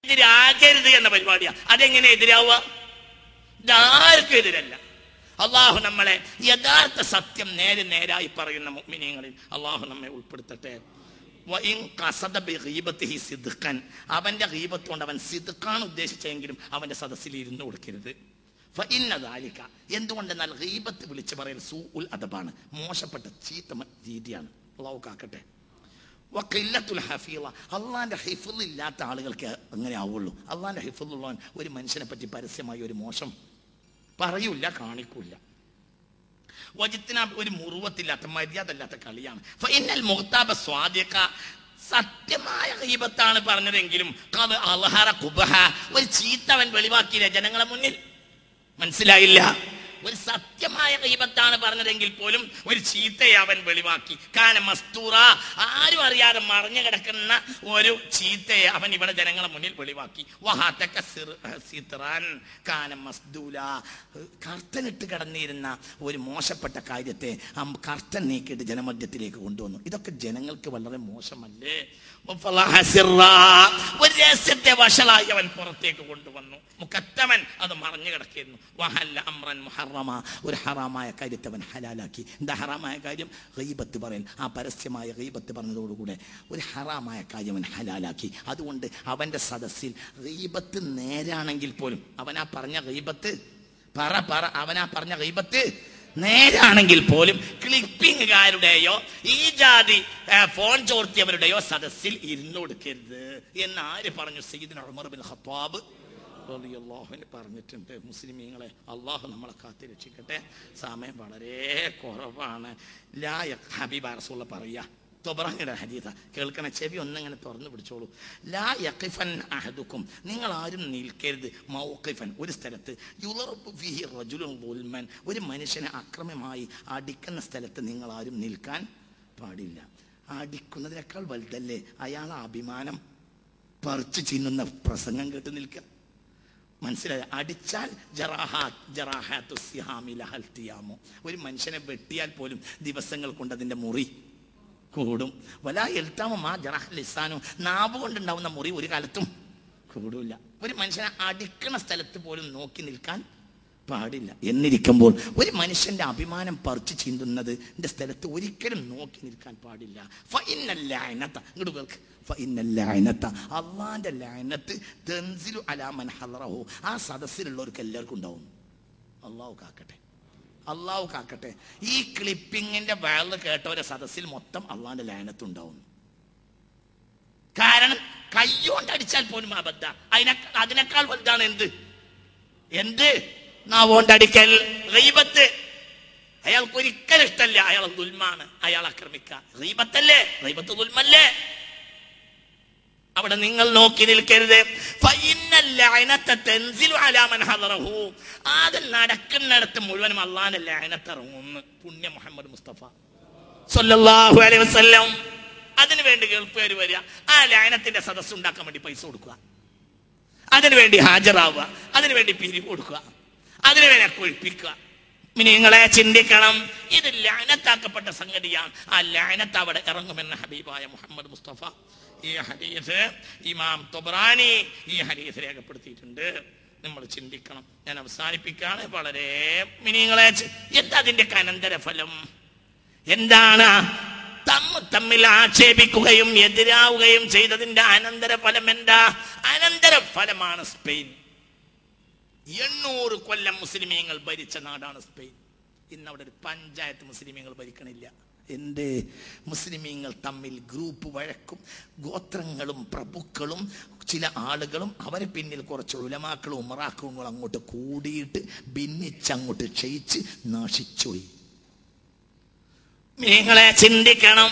എതിരാകരുത് എന്ന പരിപാടിയാ അതെങ്ങനെ എതിരാവുക ഇതാർക്കും എതിരല്ല അള്ളാഹു നമ്മളെ യഥാർത്ഥ സത്യം നേരെ നേരായി പറയുന്ന മുഅ്മിനീങ്ങളിൽ അള്ളാഹു നമ്മെ ഉൾപ്പെടുത്തട്ടെ വഇൻ ഖസദ ബിഗീബത്തിഹി സിദ്ഖൻ അവന്റെ ഗീബത്ത് കൊണ്ട് അവൻ സിദ്ഖാണ് ഉദ്ദേശിച്ചെങ്കിലും അവന്റെ സദസ്സിൽ ഇരുന്ന് കൊടുക്കരുത് ഫഇന്ന ദാലിക എന്തുകൊണ്ടെന്നാൽ ഗീബത്ത് വിളിച്ചു പറയൽ സൂ ഉൽ അദബാണ് മോശപ്പെട്ട ചീത്ത മ- രീതിയാണ് അള്ളാഹു കാക്കട്ടെ വക്കില്ലത്തുൽ ഹഫീള അള്ളാന്റെ ഹിഫുൽ ഇല്ലാത്ത ആളുകൾക്ക് അങ്ങനെ ആവുള്ളൂ അള്ളാന്റെ ഹിഫുള്ളവൻ ഒരു മനുഷ്യനെ പറ്റി പരസ്യമായി ഒരു മോശം പറയൂല കാണിക്കൂല വജിത്തിന ഒരു മുറുവത്തില്ലാത്ത മര്യാദ കളിയാണ് ഫഇന്നൽ മുഖ്താബ സ്വാദിഖ സത്യമായ ഗീബത്താണ് പറഞ്ഞതെങ്കിലും ഖദ് അൽഹറ ഖുബഹ ഒരു ചീത്തവൻ വെളിവാക്കിയില്ല ജനങ്ങളെ മുന്നിൽ മനസ്സിലായില്ല ഒരു സത്യമായ ഗീബത്താണ് പറഞ്ഞതെങ്കിൽ പോലും ഒരു ചീത്തയെ അവൻ വെളിവാക്കി കാന മസ്തൂറ ആരും അറിയാതെ മറിഞ്ഞു കിടക്കുന്ന ഒരു ചീത്തയെ അവൻ ഇവിടെ ജനങ്ങളെ മുന്നിൽ വെളിവാക്കി വഹാത്തക്ക സിർ- സിത്റാൻ കാന മസ്ദൂല കർത്തനിട്ട് കിടന്നിരുന്ന ഒരു മോശപ്പെട്ട കാര്യത്തെ ആ കർത്തൻ നീക്കിയിട്ട് ജനമധ്യത്തിലേക്ക് കൊണ്ടുവന്നു ഇതൊക്കെ ജനങ്ങൾക്ക് വളരെ മോശമല്ലേ വഫളഹ സിറാ. ഒരു രഹസ്യത്തെ വഷളായി അവൻ പുറത്തേക്ക് കൊണ്ടുവന്നു മുക്കത്തവൻ അത് മറഞ്ഞു കിടക്കുന്നു വഹല്ല അമ്രൻ മുഹറമ ഒരു ഹറാമായ കാര്യത്തെ അവൻ ഹലാലാക്കി എന്താ ഹറാമായ കാര്യം ഗീബത്ത് പറയൽ ആ പരസ്യമായ ഗീബത്ത് പറഞ്ഞതോടുകൂടെ ഒരു ഹറാമായ കാര്യം അവൻ ഹലാലാക്കി അതുകൊണ്ട് അവന്റെ സദസ്സിൽ ഗീബത്ത് നേരാണെങ്കിൽ പോലും അവനാ പറഞ്ഞ ഗീബത്ത് പറ പറ അവനാ പറഞ്ഞ ഗീബത്ത് നേരാണെങ്കിൽ പോലും ക്ലിപ്പിംഗുകാരുടെയോ ഈ ജാതി ആ, ഫോൺ ചോർത്തിയവരുടെയോ സദസ്സിൽ ഇരുന്നു കൊടുക്കരുത് എന്ന് ആര് പറഞ്ഞു സയ്യിദ്ന ഉമർ ബിൻ ഖത്താബ് റളിയല്ലാഹുവിന് പറഞ്ഞിട്ടുണ്ട് മുസ്ലിമീങ്ങളെ അള്ളാഹു നമ്മളെ കാത്തി രക്ഷിക്കട്ടെ സമയം വളരെ കുറവാണ് ലാ യ- ഹബീബ റസൂള്ള പറയുക തൊബറാനിയുടെ ഹരീത കേൾക്കണ ചെവി ഒന്നിങ്ങനെ തുറന്നു പിടിച്ചോളൂ ലാ യഖിഫൻ അഹദുക്കും നിങ്ങൾ ആരും നിൽക്കരുത് മൗഖിഫൻ ഒരു സ്ഥലത്ത് യുളറബു ഫീഹി റജുലുൻ ദുൽമൻ ഒരു മനുഷ്യനെ അക്രമമായി അടിക്കുന്ന സ്ഥലത്ത് നിങ്ങൾ ആരും നിൽക്കാൻ പാടില്ല അടിക്കുന്നതിനേക്കാൾ വലുതല്ലേ അയാൾ അഭിമാനം പറിച്ചു ചിന്നുന്ന പ്രസംഗം കേട്ട് നിൽക്കുക മനസ്സിലായി അടിച്ചാൽ ജറാഹാത്ത് ജറാഹാത്തു സിഹാമി ലഹൽ തിയാമോ ഒരു മനുഷ്യനെ വെട്ടിയാൽ പോലും ദിവസങ്ങൾ കൊണ്ട് അതിന്റെ മുറി കൂടും വല എൽത്താമോ ആ ജറാഹ് ലിസാനോ നാവ് കൊണ്ടുണ്ടാവുന്ന മുറി ഒരു കാലത്തും കൂടില്ല ഒരു മനുഷ്യനെ അടിക്കണ സ്ഥലത്ത് പോലും നോക്കി നിൽക്കാൻ പാടില്ല എന്നിരിക്കുമ്പോൾ ഒരു മനുഷ്യന്റെ അഭിമാനം പറിച്ചു ചീന്തുന്നത് എന്റെ സ്ഥലത്ത് ഒരിക്കലും നോക്കി നിൽക്കാൻ പാടില്ല ഫഇന്നൽ ലഅനത. ഇങ്ങോട്ട് കേൾക്ക് ഫഇന്നൽ ലഅനത. അള്ളാന്റെ ലാനത്ത് തൻസിലു അലാ മൻ ഹളറഹു ആ സദസ്സിലുള്ളവർക്ക് എല്ലാവർക്കും ഉണ്ടാവും അള്ളാഹു കാക്കട്ടെ അള്ളാഹു കാക്കട്ടെ ഈ ക്ലിപ്പിങ്ങിന്റെ വേള് കേട്ടവരെ സദസ്സിൽ മൊത്തം അള്ളാന്റെ ലാനത്ത് ഉണ്ടാവും കാരണം കയ്യോണ്ട് അടിച്ചാൽ പോലും അബദ്ധ അതിനെ അതിനേക്കാൾ വലുതാണ് എന്ത് എന്ത് നാവോണ്ടടിക്കൽ റീബത്ത് അയാൾക്ക് ഒരിക്കലും ഇഷ്ടമല്ല അയാൾ ദുൽമാണ് അയാൾ ആക്രമിക്കുക റീബത്തല്ലേ റീബത്ത് ദുൽമല്ലേ അവിടെ നിങ്ങൾ നോക്കി നിൽക്കരുത് ഫഇന്നൽ ലഅനത തൻസിലു അലാ മൻ ഹദറഹു. അത് നടക്കുന്നിടത്ത് മുഴുവനും അള്ളാന്റെ ലഅനത്ത് ഇറങ്ങുന്നു പുണ്യ മുഹമ്മദ് മുസ്തഫ സല്ലല്ലാഹു അലൈഹി വസല്ലം അതിനു വേണ്ടി ഗൾഫുകാർ വരിക ആ ലയനത്തിന്റെ സദസ്സ് ഉണ്ടാക്കാൻ വേണ്ടി പൈസ കൊടുക്കുക അതിനു വേണ്ടി ഹാജരാവുക അതിനു വേണ്ടി പിരിവ് കൊടുക്കുക അതിനു വേണ്ടി കൊഴിപ്പിക്കുക നിങ്ങളെ ചിന്തിക്കണം ഇത് ലാനത്താക്കപ്പെട്ട സംഗതിയാണ് ആ ലാനത്ത് അവിടെ ഇറങ്ങുമെന്ന് ഹബീബായ മുഹമ്മദ് മുസ്തഫ ഈ ഹദീസ് ഇമാം തൊബ്രാനി ഈ ഹദീസ് രേഖപ്പെടുത്തിയിട്ടുണ്ട് നമ്മൾ ചിന്തിക്കണം ഞാൻ അവസാനിപ്പിക്കാണ് വളരെ മിനിങ്ങളെ എന്താ അതിന്റെ അനന്തരഫലം എന്താണ് തമ്മ് തമ്മിൽ ആക്ഷേപിക്കുകയും എതിരാവുകയും ചെയ്തതിന്റെ അനന്തരഫലം എന്താ അനന്തരഫലമാണ് സ്പെയിൻ എണ്ണൂറ് കൊല്ലം മുസ്ലിമീങ്ങൾ ഭരിച്ച നാടാണ് സ്പെയിൻ ഇന്ന് അവിടെ ഒരു പഞ്ചായത്ത് മുസ്ലിമീങ്ങൾ ഭരിക്കണില്ല എന്തേ മുസ്ലിമീങ്ങൾ തമ്മിൽ ഗ്രൂപ്പ് വഴക്കും ഗോത്രങ്ങളും പ്രഭുക്കളും ചില ആളുകളും അവരെ പിന്നിൽ കുറച്ച് ഉലമാക്കളും ഉമറാക്കളും അങ്ങോട്ട് കൂടിയിട്ട് ഭിന്നിച്ചങ്ങോട്ട് ക്ഷയിച്ച് നശിച്ചുപോയി നിങ്ങളെ ചിന്തിക്കണം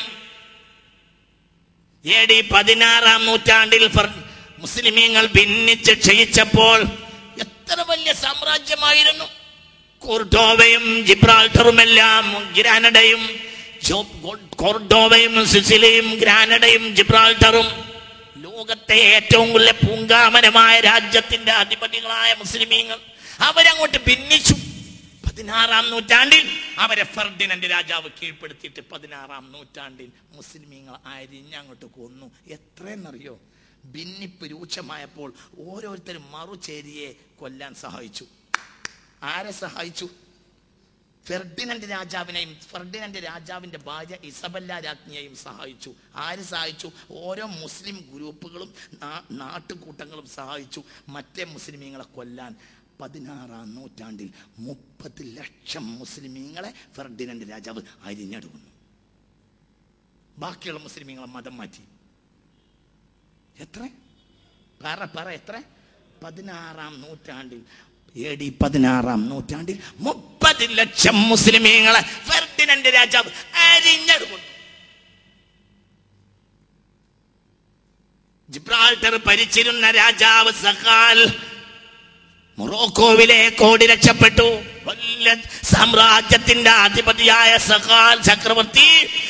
എ ഡി പതിനാറാം നൂറ്റാണ്ടിൽ ഫർ- മുസ്ലിമീങ്ങൾ ഭിന്നിച്ച് ക്ഷയിച്ചപ്പോൾ എത്ര വലിയ സാമ്രാജ്യമായിരുന്നു കോർഡോവയും ജിബ്രാൾട്ടറുമെല്ലാം ഗ്രാനഡയും ജോ- ഗോ- കോർഡോവയും സിസിലിയും ഗ്രാനഡയും ജിബ്രാൾട്ടറും ലോകത്തെ ഏറ്റവും വലിയ പൂങ്കാമനമായ രാജ്യത്തിന്റെ അധിപതികളായ മുസ്ലിമീങ്ങൾ അവരങ്ങോട്ട് ഭിന്നിച്ചു പതിനാറാം നൂറ്റാണ്ടിൽ അവരെ ഫർഡിനന്റ് രാജാവ് കീഴ്പ്പെടുത്തിയിട്ട് പതിനാറാം നൂറ്റാണ്ടിൽ മുസ്ലിമീങ്ങൾ അരിഞ്ഞങ്ങോട്ട് കൊന്നു എത്രയെന്നറിയോ ഭിന്നിപ്പ് രൂക്ഷമായപ്പോൾ ഓരോരുത്തരും മറുചേരിയെ കൊല്ലാൻ സഹായിച്ചു ആരെ സഹായിച്ചു ഫെർഡിനന്റ് രാജാവിനെയും ഫെർഡിനന്റ് രാജാവിന്റെ ഭാര്യ ഇസബല്ല രാജ്ഞിയെയും സഹായിച്ചു ആര് സഹായിച്ചു ഓരോ മുസ്ലിം ഗ്രൂപ്പുകളും നാ- നാട്ടുകൂട്ടങ്ങളും സഹായിച്ചു മറ്റേ മുസ്ലിമീങ്ങളെ കൊല്ലാൻ പതിനാറാം നൂറ്റാണ്ടിൽ മുപ്പത് ലക്ഷം മുസ്ലിമീങ്ങളെ ഫെർഡിനന്റ് രാജാവ് അരിഞ്ഞെടുക്കുന്നു ബാക്കിയുള്ള മുസ്ലിമീങ്ങളെ മതം മാറ്റി എത്ര പറ പറ എത്ര പതിനാറാം നൂറ്റാണ്ടിൽ എ ഡി പതിനാറാം നൂറ്റാണ്ടിൽ മുപ്പത് ലക്ഷം മുസ്ലിമീങ്ങളെ ഫെർഡിനന്റ് രാജാവ് അരിഞ്ഞെടുക്കുന്നു ജിബ്രാൾട്ടർ ഭരിച്ചിരുന്ന രാജാവ് സഖാൽ മൊറോക്കോവിലേക്ക് ഓടി രക്ഷപ്പെട്ടു കൊല്ല സാമ്രാജ്യത്തിന്റെ അധിപതിയായ സഖാൽ ചക്രവർത്തി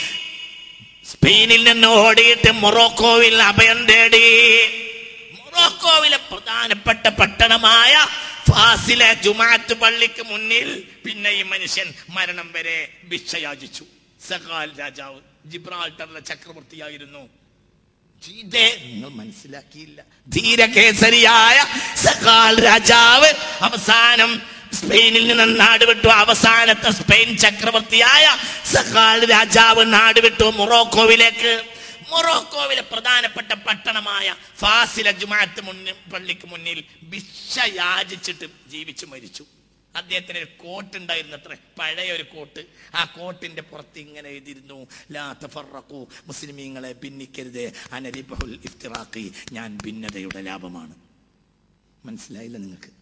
സ്പെയിനിൽ നിന്ന് ഓടിയിട്ട് മൊറോക്കോവിൽ അഭയം തേടി മൊറോക്കോവിലെ പ്രധാനപ്പെട്ട പട്ടണമായ ഫാസിലെ ജുമാറ്റ് പള്ളിക്ക് മുന്നിൽ പിന്നെ ഈ മനുഷ്യൻ മരണം വരെ ഭിക്ഷയാചിച്ചു സഖാൽ രാജാവ് ജിബ്രാൾട്ടറിലെ ചക്രവർത്തിയായിരുന്നു ഇതേ നിങ്ങൾ മനസ്സിലാക്കിയില്ല ധീരകേസരിയായ സഖാൽ രാജാവ് അവസാനം സ്പെയിനിൽ നിന്ന് നാട് വിട്ടു അവസാനത്തെ സ്പെയിൻ ചക്രവർത്തിയായ സഖാൽ രാജാവ് നാട് വിട്ടു മൊറോക്കോവിലേക്ക് മൊറോക്കോവിലെ പ്രധാനപ്പെട്ട പട്ടണമായ ഫാസില ജുമാഅത്ത് മുന്നിൽ പള്ളിക്ക് മുന്നിൽ ഭിക്ഷ യാചിച്ചിട്ട് ജീവിച്ചു മരിച്ചു അദ്ദേഹത്തിന് ഒരു കോട്ട് ഉണ്ടായിരുന്നു അത്ര പഴയ ഒരു കോട്ട് ആ കോട്ടിന്റെ പുറത്ത് ഇങ്ങനെ എഴുതിയിരുന്നു ലാ തഫറഖു മുസ്ലിമീങ്ങളെ ഭിന്നിക്കരുത് അനരിബഹുൽ ഇഫ്തിറാഖി ഞാൻ ഭിന്നതയുടെ ലാഭമാണ് മനസ്സിലായില്ല നിങ്ങൾക്ക്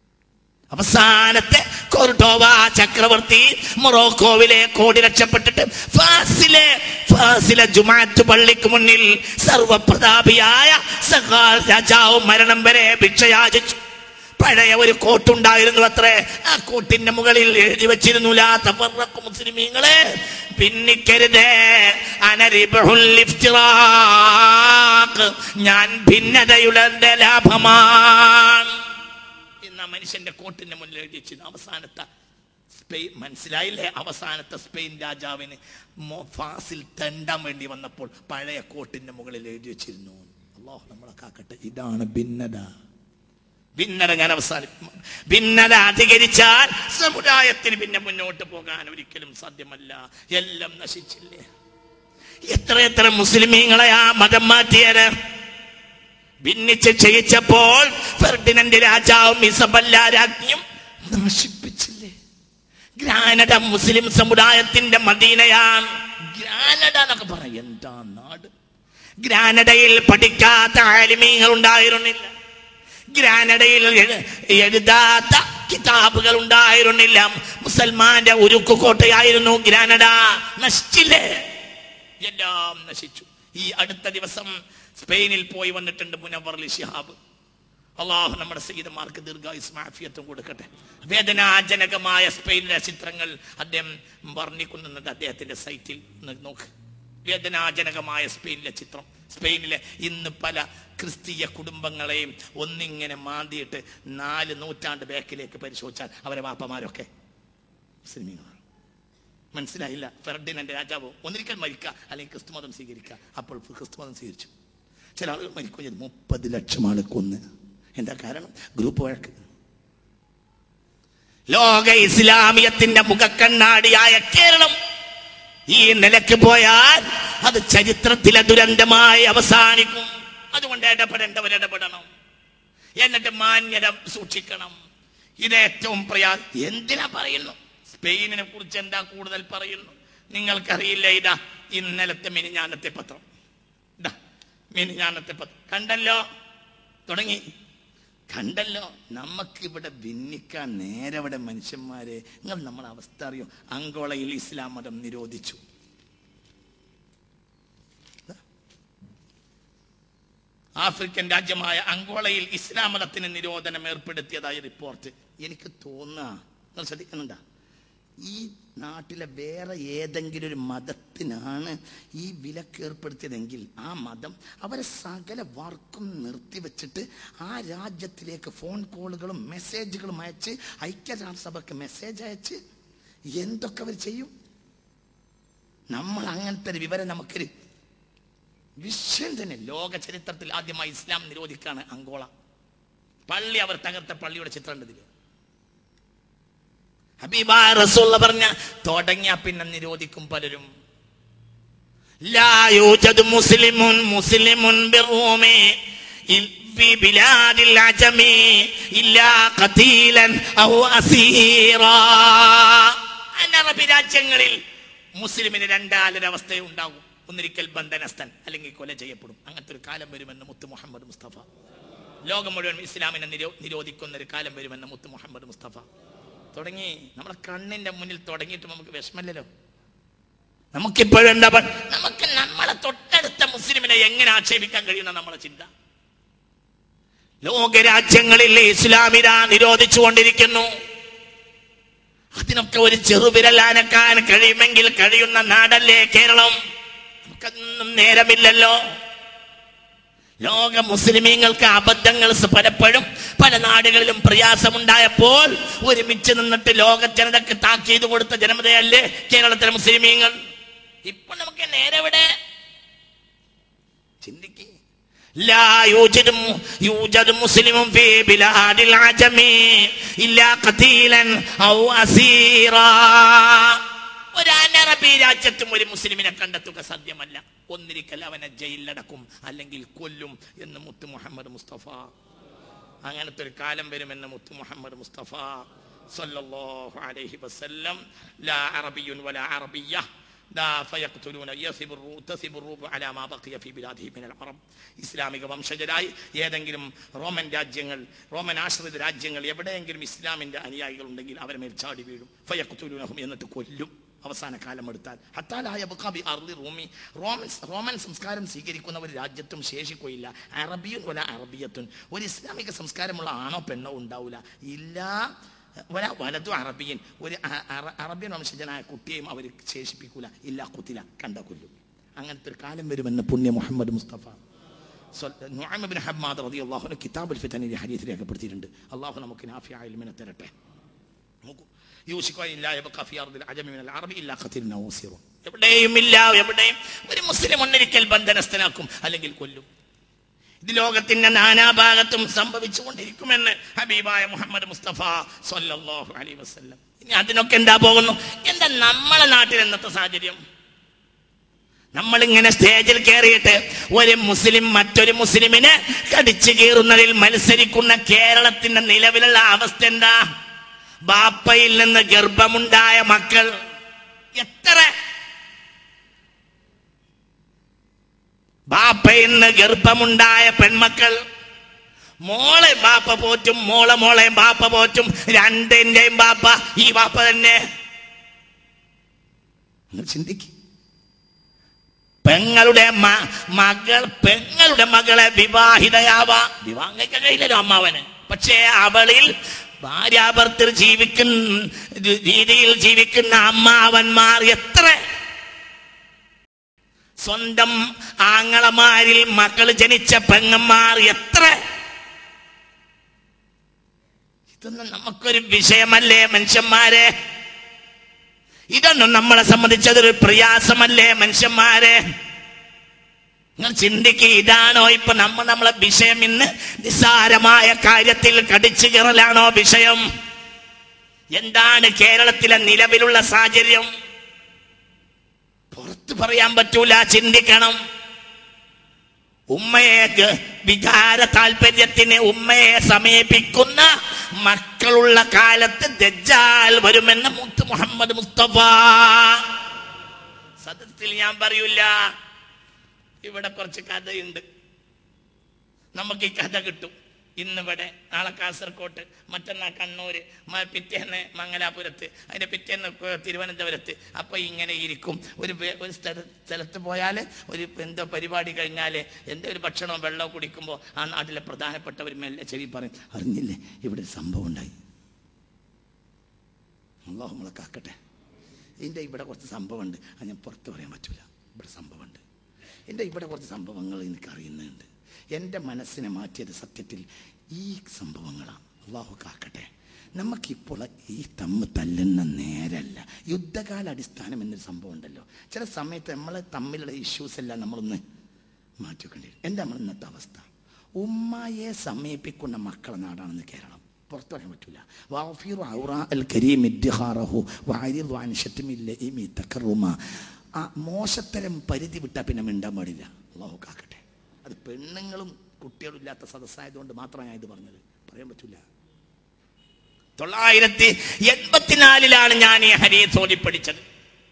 അവസാനത്തെ കൊർഡോവ ചക്രവർത്തി മൊറോക്കോവിലെ കോടി രക്ഷപ്പെട്ടിട്ട് ഫാസിലെ ഫാസിലെ ജുമാറ്റ് പള്ളിക്ക് മുന്നിൽ സർവപ്രതാപിയായ സഖാൽ രാജാവ് മരണം വരെ ഭിക്ഷയാചിച്ചു പഴയ ഒരു കോട്ടുണ്ടായിരുന്നു അത്രേ ആ കോട്ടിന്റെ മുകളിൽ എഴുതി വെച്ചിരുന്നു ലാ തഫറഖു മുസ്ലിമീങ്ങളെ ഭിന്നിക്കരുതേ അനരിബഹുൽ ഇഫ്തിറാഖ് ഞാൻ ഭിന്നതയുടെ ലാഭമാണ് എന്ന മനുഷ്യന്റെ കോട്ടിന്റെ മുന്നിൽ എഴുതി വെച്ചിരുന്നു അവസാനത്തെ സ്പെയിൻ മനസ്സിലായില്ലേ അവസാനത്തെ സ്പെയിൻ രാജാവിന് മോ- ഫാസിൽ തെണ്ടാൻ വേണ്ടി വന്നപ്പോൾ പഴയ കോട്ടിന്റെ മുകളിൽ എഴുതി വെച്ചിരുന്നു അള്ളാഹു നമ്മളെ കാക്കട്ടെ ഇതാണ് ഭിന്നത ഭിന്നത ഞാൻ അവസാനിപ്പിക്കും ഭിന്നത അധികരിച്ചാൽ സമുദായത്തിന് പിന്നെ മുന്നോട്ട് പോകാൻ ഒരിക്കലും സാധ്യമല്ല എല്ലാം നശിച്ചില്ലേ എത്ര എത്ര മുസ്ലിമീങ്ങളെ ആ മതം മാറ്റിയത് ഭിന്നിച്ച് ക്ഷയിച്ചപ്പോൾ ഫെർഡിനന്റ് രാജാവും ഇസബല്ല രാജ്ഞിയും നശിപ്പിച്ചില്ലേ ഗ്രാനഡ മുസ്ലിം സമുദായത്തിന്റെ മദീനയാണ് ഗ്രാനഡ എന്നൊക്കെ പറയും എന്താ നാട് ഗ്രാനഡയിൽ പഠിക്കാത്ത ആലിമീങ്ങൾ ഉണ്ടായിരുന്നില്ല ഗ്രാനഡയിൽ എഴു- എഴുതാത്ത കിതാബുകൾ ഉണ്ടായിരുന്നില്ല മുസൽമാന്റെ ഉരുക്കുകോട്ടയായിരുന്നു ഗ്രാനഡ നശിച്ചില്ലേ എല്ലാം നശിച്ചു ഈ അടുത്ത ദിവസം സ്പെയിനിൽ പോയി വന്നിട്ടുണ്ട് മുനവർ ഷിഹാബ് അള്ളാഹു നമ്മുടെ സീതമാർക്ക് ദീർഘായുസ് മാഫിയത്തും കൊടുക്കട്ടെ വേദനാജനകമായ സ്പെയിനിലെ ചിത്രങ്ങൾ അദ്ദേഹം വർണ്ണിക്കുന്നുണ്ട് അദ്ദേഹത്തിന്റെ സൈറ്റിൽ ഒന്ന് നോക്ക് വേദനാജനകമായ സ്പെയിനിലെ ചിത്രം സ്പെയിനിലെ ഇന്ന് പല ക്രിസ്തീയ കുടുംബങ്ങളെയും ഒന്നിങ്ങനെ മാന്തിയിട്ട് നാല് നൂറ്റാണ്ട് ബാക്കിലേക്ക് പരിശോധിച്ചാൽ അവരെ വാപ്പമാരൊക്കെ മുസ്ലിമീങ്ങളാണ് മനസ്സിലായില്ല ഫെർഡിനന്റെ രാജാവ് ഒന്നിരിക്കൽ മരിക്കുക അല്ലെങ്കിൽ ക്രിസ്തുമതം സ്വീകരിക്കുക അപ്പോൾ ക്രിസ്തുമതം സ്വീകരിച്ചു ചില ആളുകൾ മരിക്കുകയും ചെയ്തു മുപ്പത് ലക്ഷം ആള് കൊന്ന് എന്താ കാരണം ഗ്രൂപ്പ് വഴക്ക് ലോക ഇസ്ലാമിയത്തിന്റെ മുഖക്കണ്ണാടിയായ കേരളം ഈ നിലക്ക് പോയാൽ അത് ചരിത്രത്തിലെ ദുരന്തമായി അവസാനിക്കും അതുകൊണ്ട് ഇടപെടേണ്ടവർ ഇടപെടണം എന്നിട്ട് മാന്യത സൂക്ഷിക്കണം ഇത് ഏറ്റവും പ്രയാ എന്തിനാ പറയുന്നു സ്പെയിനിനെ കുറിച്ച് എന്താ കൂടുതൽ പറയുന്നു നിങ്ങൾക്കറിയില്ല ഇതാ ഇന്നലത്തെ മിനിഞ്ഞാനത്തെ പത്രം ഇതാ മിനിഞ്ഞാനത്തെ പത്രം കണ്ടല്ലോ തുടങ്ങി കണ്ടല്ലോ നമുക്കിവിടെ ഭിന്നിക്കാൻ നേരവിടെ മനുഷ്യന്മാരെ നിങ്ങൾ നമ്മളെ അവസ്ഥ അറിയോ അങ്കോളയിൽ ഇസ്ലാം മതം നിരോധിച്ചു ആഫ്രിക്കൻ രാജ്യമായ അങ്കോളയിൽ ഇസ്ലാം മതത്തിന് നിരോധനം ഏർപ്പെടുത്തിയതായി റിപ്പോർട്ട് എനിക്ക് തോന്നുക നിങ്ങൾ ശ്രദ്ധിക്കുന്നുണ്ടോ ഈ നാട്ടിലെ വേറെ ഏതെങ്കിലും ഒരു മതത്തിനാണ് ഈ വിലക്ക് ഏർപ്പെടുത്തിയതെങ്കിൽ ആ മതം അവരെ സകല വർക്കും നിർത്തിവെച്ചിട്ട് ആ രാജ്യത്തിലേക്ക് ഫോൺ കോളുകളും മെസ്സേജുകളും അയച്ച് ഐക്യരാഷ്ട്രസഭയ്ക്ക് മെസ്സേജ് അയച്ച് എന്തൊക്കെ അവർ ചെയ്യും നമ്മൾ അങ്ങനത്തെ ഒരു വിവരം നമുക്കൊരു വിഷയം തന്നെ ലോക ചരിത്രത്തിൽ ആദ്യമായി ഇസ്ലാം നിരോധിക്കാണ് അങ്കോള പള്ളി അവർ തകർത്ത പള്ളിയുടെ ചിത്രം ഉണ്ട് ഇതില് ഹബീബ റസൂള്ള പറഞ്ഞ തുടങ്ങിയ പിന്നെ നിരോധിക്കും പലരും لا يوجد مسلم مسلم بالروم إل- في بلاد العجم إلا قتيلا أو أسيرا അനറബി രാജ്യങ്ങളിൽ മുസ്ലിമിന് രണ്ടാലൊരവസ്ഥ ഉണ്ടാകും ഒന്നിരിക്കൽ ബന്ധനസ്ഥൻ അല്ലെങ്കിൽ കൊല ചെയ്യപ്പെടും അങ്ങനത്തെ ഒരു കാലം വരുമെന്ന് മുത്ത് മുഹമ്മദ് മുസ്തഫ ലോകം മുഴുവൻ ഇസ്ലാമിനെ നിരോ നിരോധിക്കുന്ന ഒരു കാലം വരുമെന്ന് മുത്ത് മുഹമ്മദ് മുസ്തഫ തുടങ്ങി നമ്മളെ കണ്ണിന്റെ മുന്നിൽ തുടങ്ങിയിട്ട് നമുക്ക് വിഷമല്ലല്ലോ നമുക്കിപ്പോഴും എന്താ പ- നമുക്ക് നമ്മളെ തൊട്ടടുത്ത മുസ്ലിമിനെ എങ്ങനെ ആക്ഷേപിക്കാൻ കഴിയുന്ന നമ്മളെ ചിന്ത ലോകരാജ്യങ്ങളിൽ ഇസ്ലാമിത നിരോധിച്ചുകൊണ്ടിരിക്കുന്നു അതിനൊക്കെ ഒരു ചെറുവിരൽ അനക്കാൻ കഴിയുമെങ്കിൽ കഴിയുന്ന നാടല്ലേ കേരളം നമുക്കൊന്നും നേരമില്ലല്ലോ ലോക മുസ്ലിമീങ്ങൾക്ക് അബദ്ധങ്ങൾ സ- പലപ്പോഴും പല നാടുകളിലും പ്രയാസമുണ്ടായപ്പോൾ ഒരുമിച്ച് നിന്നിട്ട് ലോക ജനതക്ക് താക്കീത് കൊടുത്ത ജനതയല്ലേ കേരളത്തിലെ മുസ്ലിമീങ്ങൾ ഇപ്പൊ നമുക്ക് നേരെവിടെ ചിന്തിക്ക് لا يوجد م- يوجد مسلم في بلاد العجم إلا قتيلا أو أسيرا ഒരു അനറബി രാജ്യത്തും ഒരു മുസ്ലിമിനെ കണ്ടെത്തുക സാധ്യമല്ല ഒന്നിരിക്കൽ അവനെ ജയിലിലടക്കും അല്ലെങ്കിൽ കൊല്ലും എന്ന് മുത്ത് മുഹമ്മദ് മുസ്തഫ അങ്ങനത്തെ ഒരു കാലം വരുമെന്ന് മുത്ത് മുഹമ്മദ് മുസ്തഫ സല്ലല്ലാഹു അലൈഹി വസല്ലം ലാ അറബിയുൻ വലാ അറബിയ്യ لا فيقتلون يثب الرو- تثب الروب على ما بقي في بلاده من العرب ഇസ്ലാമിക വംശജരായി ഏതെങ്കിലും റോമൻ രാജ്യങ്ങൾ റോമൻ ആശ്രിത രാജ്യങ്ങൾ എവിടെയെങ്കിലും ഇസ്ലാമിന്റെ അനുയായികൾ ഉണ്ടെങ്കിൽ അവരെ മേൽ ചാടി വീഴും ഫയഖ്തുലൂനഹും എന്നിട്ട് കൊല്ലും അവസാന കാലം എടുത്താൽ ഹത്താലായ ബുഖാബി അർലി റൂമി റോമൻ റോമൻ സംസ്കാരം സ്വീകരിക്കുന്ന ഒരു രാജ്യത്തും ശേഷിക്കുകയില്ല അറബിയും ഒല അറബിയത്തുൻ ഒരു ഇസ്ലാമിക സംസ്കാരമുള്ള ആണോ പെണ്ണോ ഉണ്ടാവില്ല ഇല്ല ഒല വലതു അറബിയൻ ഒരു അ- അറ- അറബിയൻ വംശജനായ കുട്ടിയെയും അവർ ശേഷിപ്പിക്കൂല ഇല്ല കുത്തില കണ്ട കൊല്ലും അങ്ങനത്തെ ഒരു കാലം വരുമെന്ന് പുണ്യ മുഹമ്മദ് മുസ്തഫ നുഅൈം ഇബ്നു ഹമ്മാദ് റളിയല്ലാഹു അൻഹു കിതാബുൽ ഫിതനിൽ ഹദീസ് രേഖപ്പെടുത്തിയിട്ടുണ്ട് അള്ളാഹു നമുക്ക് നാഫിയായ ഇൽമിനെ തരട്ടെ നോക്കൂ യൂശിക്കു അൻ ലാ യബ്ഖ ഫി അർദിൽ അജമി മിനൽ അറബി ഇല്ലാ ഖതീലുൻ ഔ അസീറുൻ. എവിടെയും ഇല്ല എവിടെയും ഒരു മുസ്ലിം ഒന്നിരിക്കൽ ബന്ധനസ്ഥനാക്കും അല്ലെങ്കിൽ കൊല്ലും ഇത് ലോകത്തിന്റെ നാനാഭാഗത്തും സംഭവിച്ചുകൊണ്ടിരിക്കുമെന്ന് ഹബീബായ മുഹമ്മദ് മുസ്തഫ സല്ലല്ലാഹു അലൈഹി വസല്ലം ഇനി അതിനൊക്കെ എന്താ പോകുന്നു എന്താ നമ്മളെ നാട്ടിൽ എന്നത്തെ സാഹചര്യം നമ്മൾ ഇങ്ങനെ സ്റ്റേജിൽ കയറിയിട്ട് ഒരു മുസ്ലിം മറ്റൊരു മുസ്ലിമിനെ കടിച്ചു കീറുന്നതിൽ മത്സരിക്കുന്ന കേരളത്തിന്റെ നിലവിലുള്ള അവസ്ഥ എന്താ ബാപ്പയിൽ നിന്ന് ഗർഭമുണ്ടായ മക്കൾ എത്ര ബാപ്പയിൽ നിന്ന് ഗർഭമുണ്ടായ പെൺമക്കൾ മോളെ ബാപ്പ പോറ്റും മോളെ മോളെയും ബാപ്പ പോറ്റും രണ്ടിന്റെയും ബാപ്പ ഈ ബാപ്പ തന്നെ നിങ്ങൾ ചിന്തിക്കും പെങ്ങളുടെ മ- മകൾ പെങ്ങളുടെ മകളെ വിവാഹിതയാവാ വിവാഹം കഴിക്കാൻ കഴിയില്ലല്ലോ അമ്മാവന് പക്ഷേ അവളിൽ ഭാര്യാഭർത്തർ ജീവിക്കുന്ന രീതിയിൽ ജീവിക്കുന്ന അമ്മാവന്മാർ എത്ര സ്വന്തം ആങ്ങളമാരിൽ മക്കൾ ജനിച്ച പെങ്ങന്മാർ എത്ര ഇതൊന്നും നമുക്കൊരു വിഷയമല്ലേ മനുഷ്യന്മാരെ ഇതൊന്നും നമ്മളെ സംബന്ധിച്ചതൊരു പ്രയാസമല്ലേ മനുഷ്യന്മാരെ നിങ്ങൾ ചിന്തിക്കുക ഇതാണോ ഇപ്പൊ നമ്മ നമ്മളെ വിഷയം ഇന്ന് നിസ്സാരമായ കാര്യത്തിൽ കടിച്ചു കയറലാണോ വിഷയം എന്താണ് കേരളത്തിലെ നിലവിലുള്ള സാഹചര്യം പുറത്ത് പറയാൻ പറ്റൂല ചിന്തിക്കണം ഉമ്മയെ ഗ- വികാര താല്പര്യത്തിന് ഉമ്മയെ സമീപിക്കുന്ന മക്കളുള്ള കാലത്ത് ദജ്ജാൽ വരുമെന്ന് മുത്ത് മുഹമ്മദ് മുസ്തഫ സത്യത്തിൽ ഞാൻ പറയൂല ഇവിടെ കുറച്ച് കഥയുണ്ട് നമുക്ക് ഈ കഥ കിട്ടും ഇന്നിവിടെ നാളെ കാസർകോട്ട് മറ്റന്നാൾ കണ്ണൂര് മ- പിറ്റേന്ന് മംഗലാപുരത്ത് അതിന്റെ പിറ്റേന്ന് ക- തിരുവനന്തപുരത്ത് അപ്പൊ ഇങ്ങനെ ഇരിക്കും ഒരു വേ- ഒരു സ്ഥല സ്ഥലത്ത് പോയാൽ ഒരു എന്തോ പരിപാടി കഴിഞ്ഞാൽ എന്തോ ഒരു ഭക്ഷണമോ വെള്ളമോ കുടിക്കുമ്പോൾ ആ നാട്ടിലെ പ്രധാനപ്പെട്ടവർ മെല്ലെ ചെവി പറയും അറിഞ്ഞില്ലേ ഇവിടെ ഒരു സംഭവം ഉണ്ടായി അള്ളാഹു നമ്മളെ കാക്കട്ടെ ഇതിൻ്റെ ഇവിടെ കുറച്ച് സംഭവമുണ്ട് അത് ഞാൻ പുറത്ത് പറയാൻ പറ്റൂല ഇവിടെ സംഭവമുണ്ട് എൻ്റെ ഇവിടെ കുറച്ച് സംഭവങ്ങൾ എനിക്ക് അറിയുന്നുണ്ട് എൻ്റെ മനസ്സിനെ മാറ്റിയത് സത്യത്തിൽ ഈ സംഭവങ്ങളാണ് അള്ളാഹു കാക്കട്ടെ നമുക്കിപ്പോൾ ഈ തമ്മ് തല്ലുന്ന നേരല്ല യുദ്ധകാല അടിസ്ഥാനം എന്നൊരു സംഭവം ഉണ്ടല്ലോ ചില സമയത്ത് നമ്മൾ തമ്മിലുള്ള ഇഷ്യൂസ് എല്ലാം നമ്മളൊന്ന് മാറ്റിവെക്കേണ്ടി വരും എന്താ നമ്മൾ ഇന്നത്തെ അവസ്ഥ ഉമ്മയെ സമീപിക്കുന്ന മക്കളെ നാടാണെന്ന് കേരളം പുറത്തു പറയാൻ പറ്റൂല വാഫിറു ഔറാ അൽ കരീം ഇദ്ദിഹാറഹു വഅരിദു അൻ ശത്മിൽ ലഈമി തകറുമ ആ മോശത്തരം പരിധി വിട്ടാൽ പിന്നെ മിണ്ടാൻ പാടില്ല അള്ളാഹു കാക്കട്ടെ അത് പെണ്ണുങ്ങളും കുട്ടികളും ഇല്ലാത്ത സദസ്സായതുകൊണ്ട് മാത്രമാണ് ഞാൻ ഇത് പറഞ്ഞത് പറയാൻ പറ്റൂല തൊള്ളായിരത്തി എൺപത്തിനാലിലാണ് ഞാൻ ഈ ഹരീസ് ഓതി പഠിച്ചത്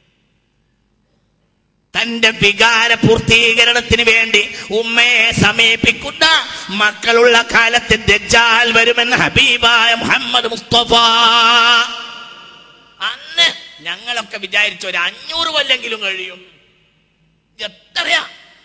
തന്റെ വികാര പൂർത്തീകരണത്തിന് വേണ്ടി ഉമ്മയെ സമീപിക്കുന്ന മക്കളുള്ള കാലത്ത് ദജ്ജാൽ വരുമെന്ന് ഹബീബായ മുഹമ്മദ് മുസ്തഫ അന്ന് ഞങ്ങളൊക്കെ വിചാരിച്ച ഒരു അഞ്ഞൂറ് കൊല്ലെങ്കിലും കഴിയും എത്രയാ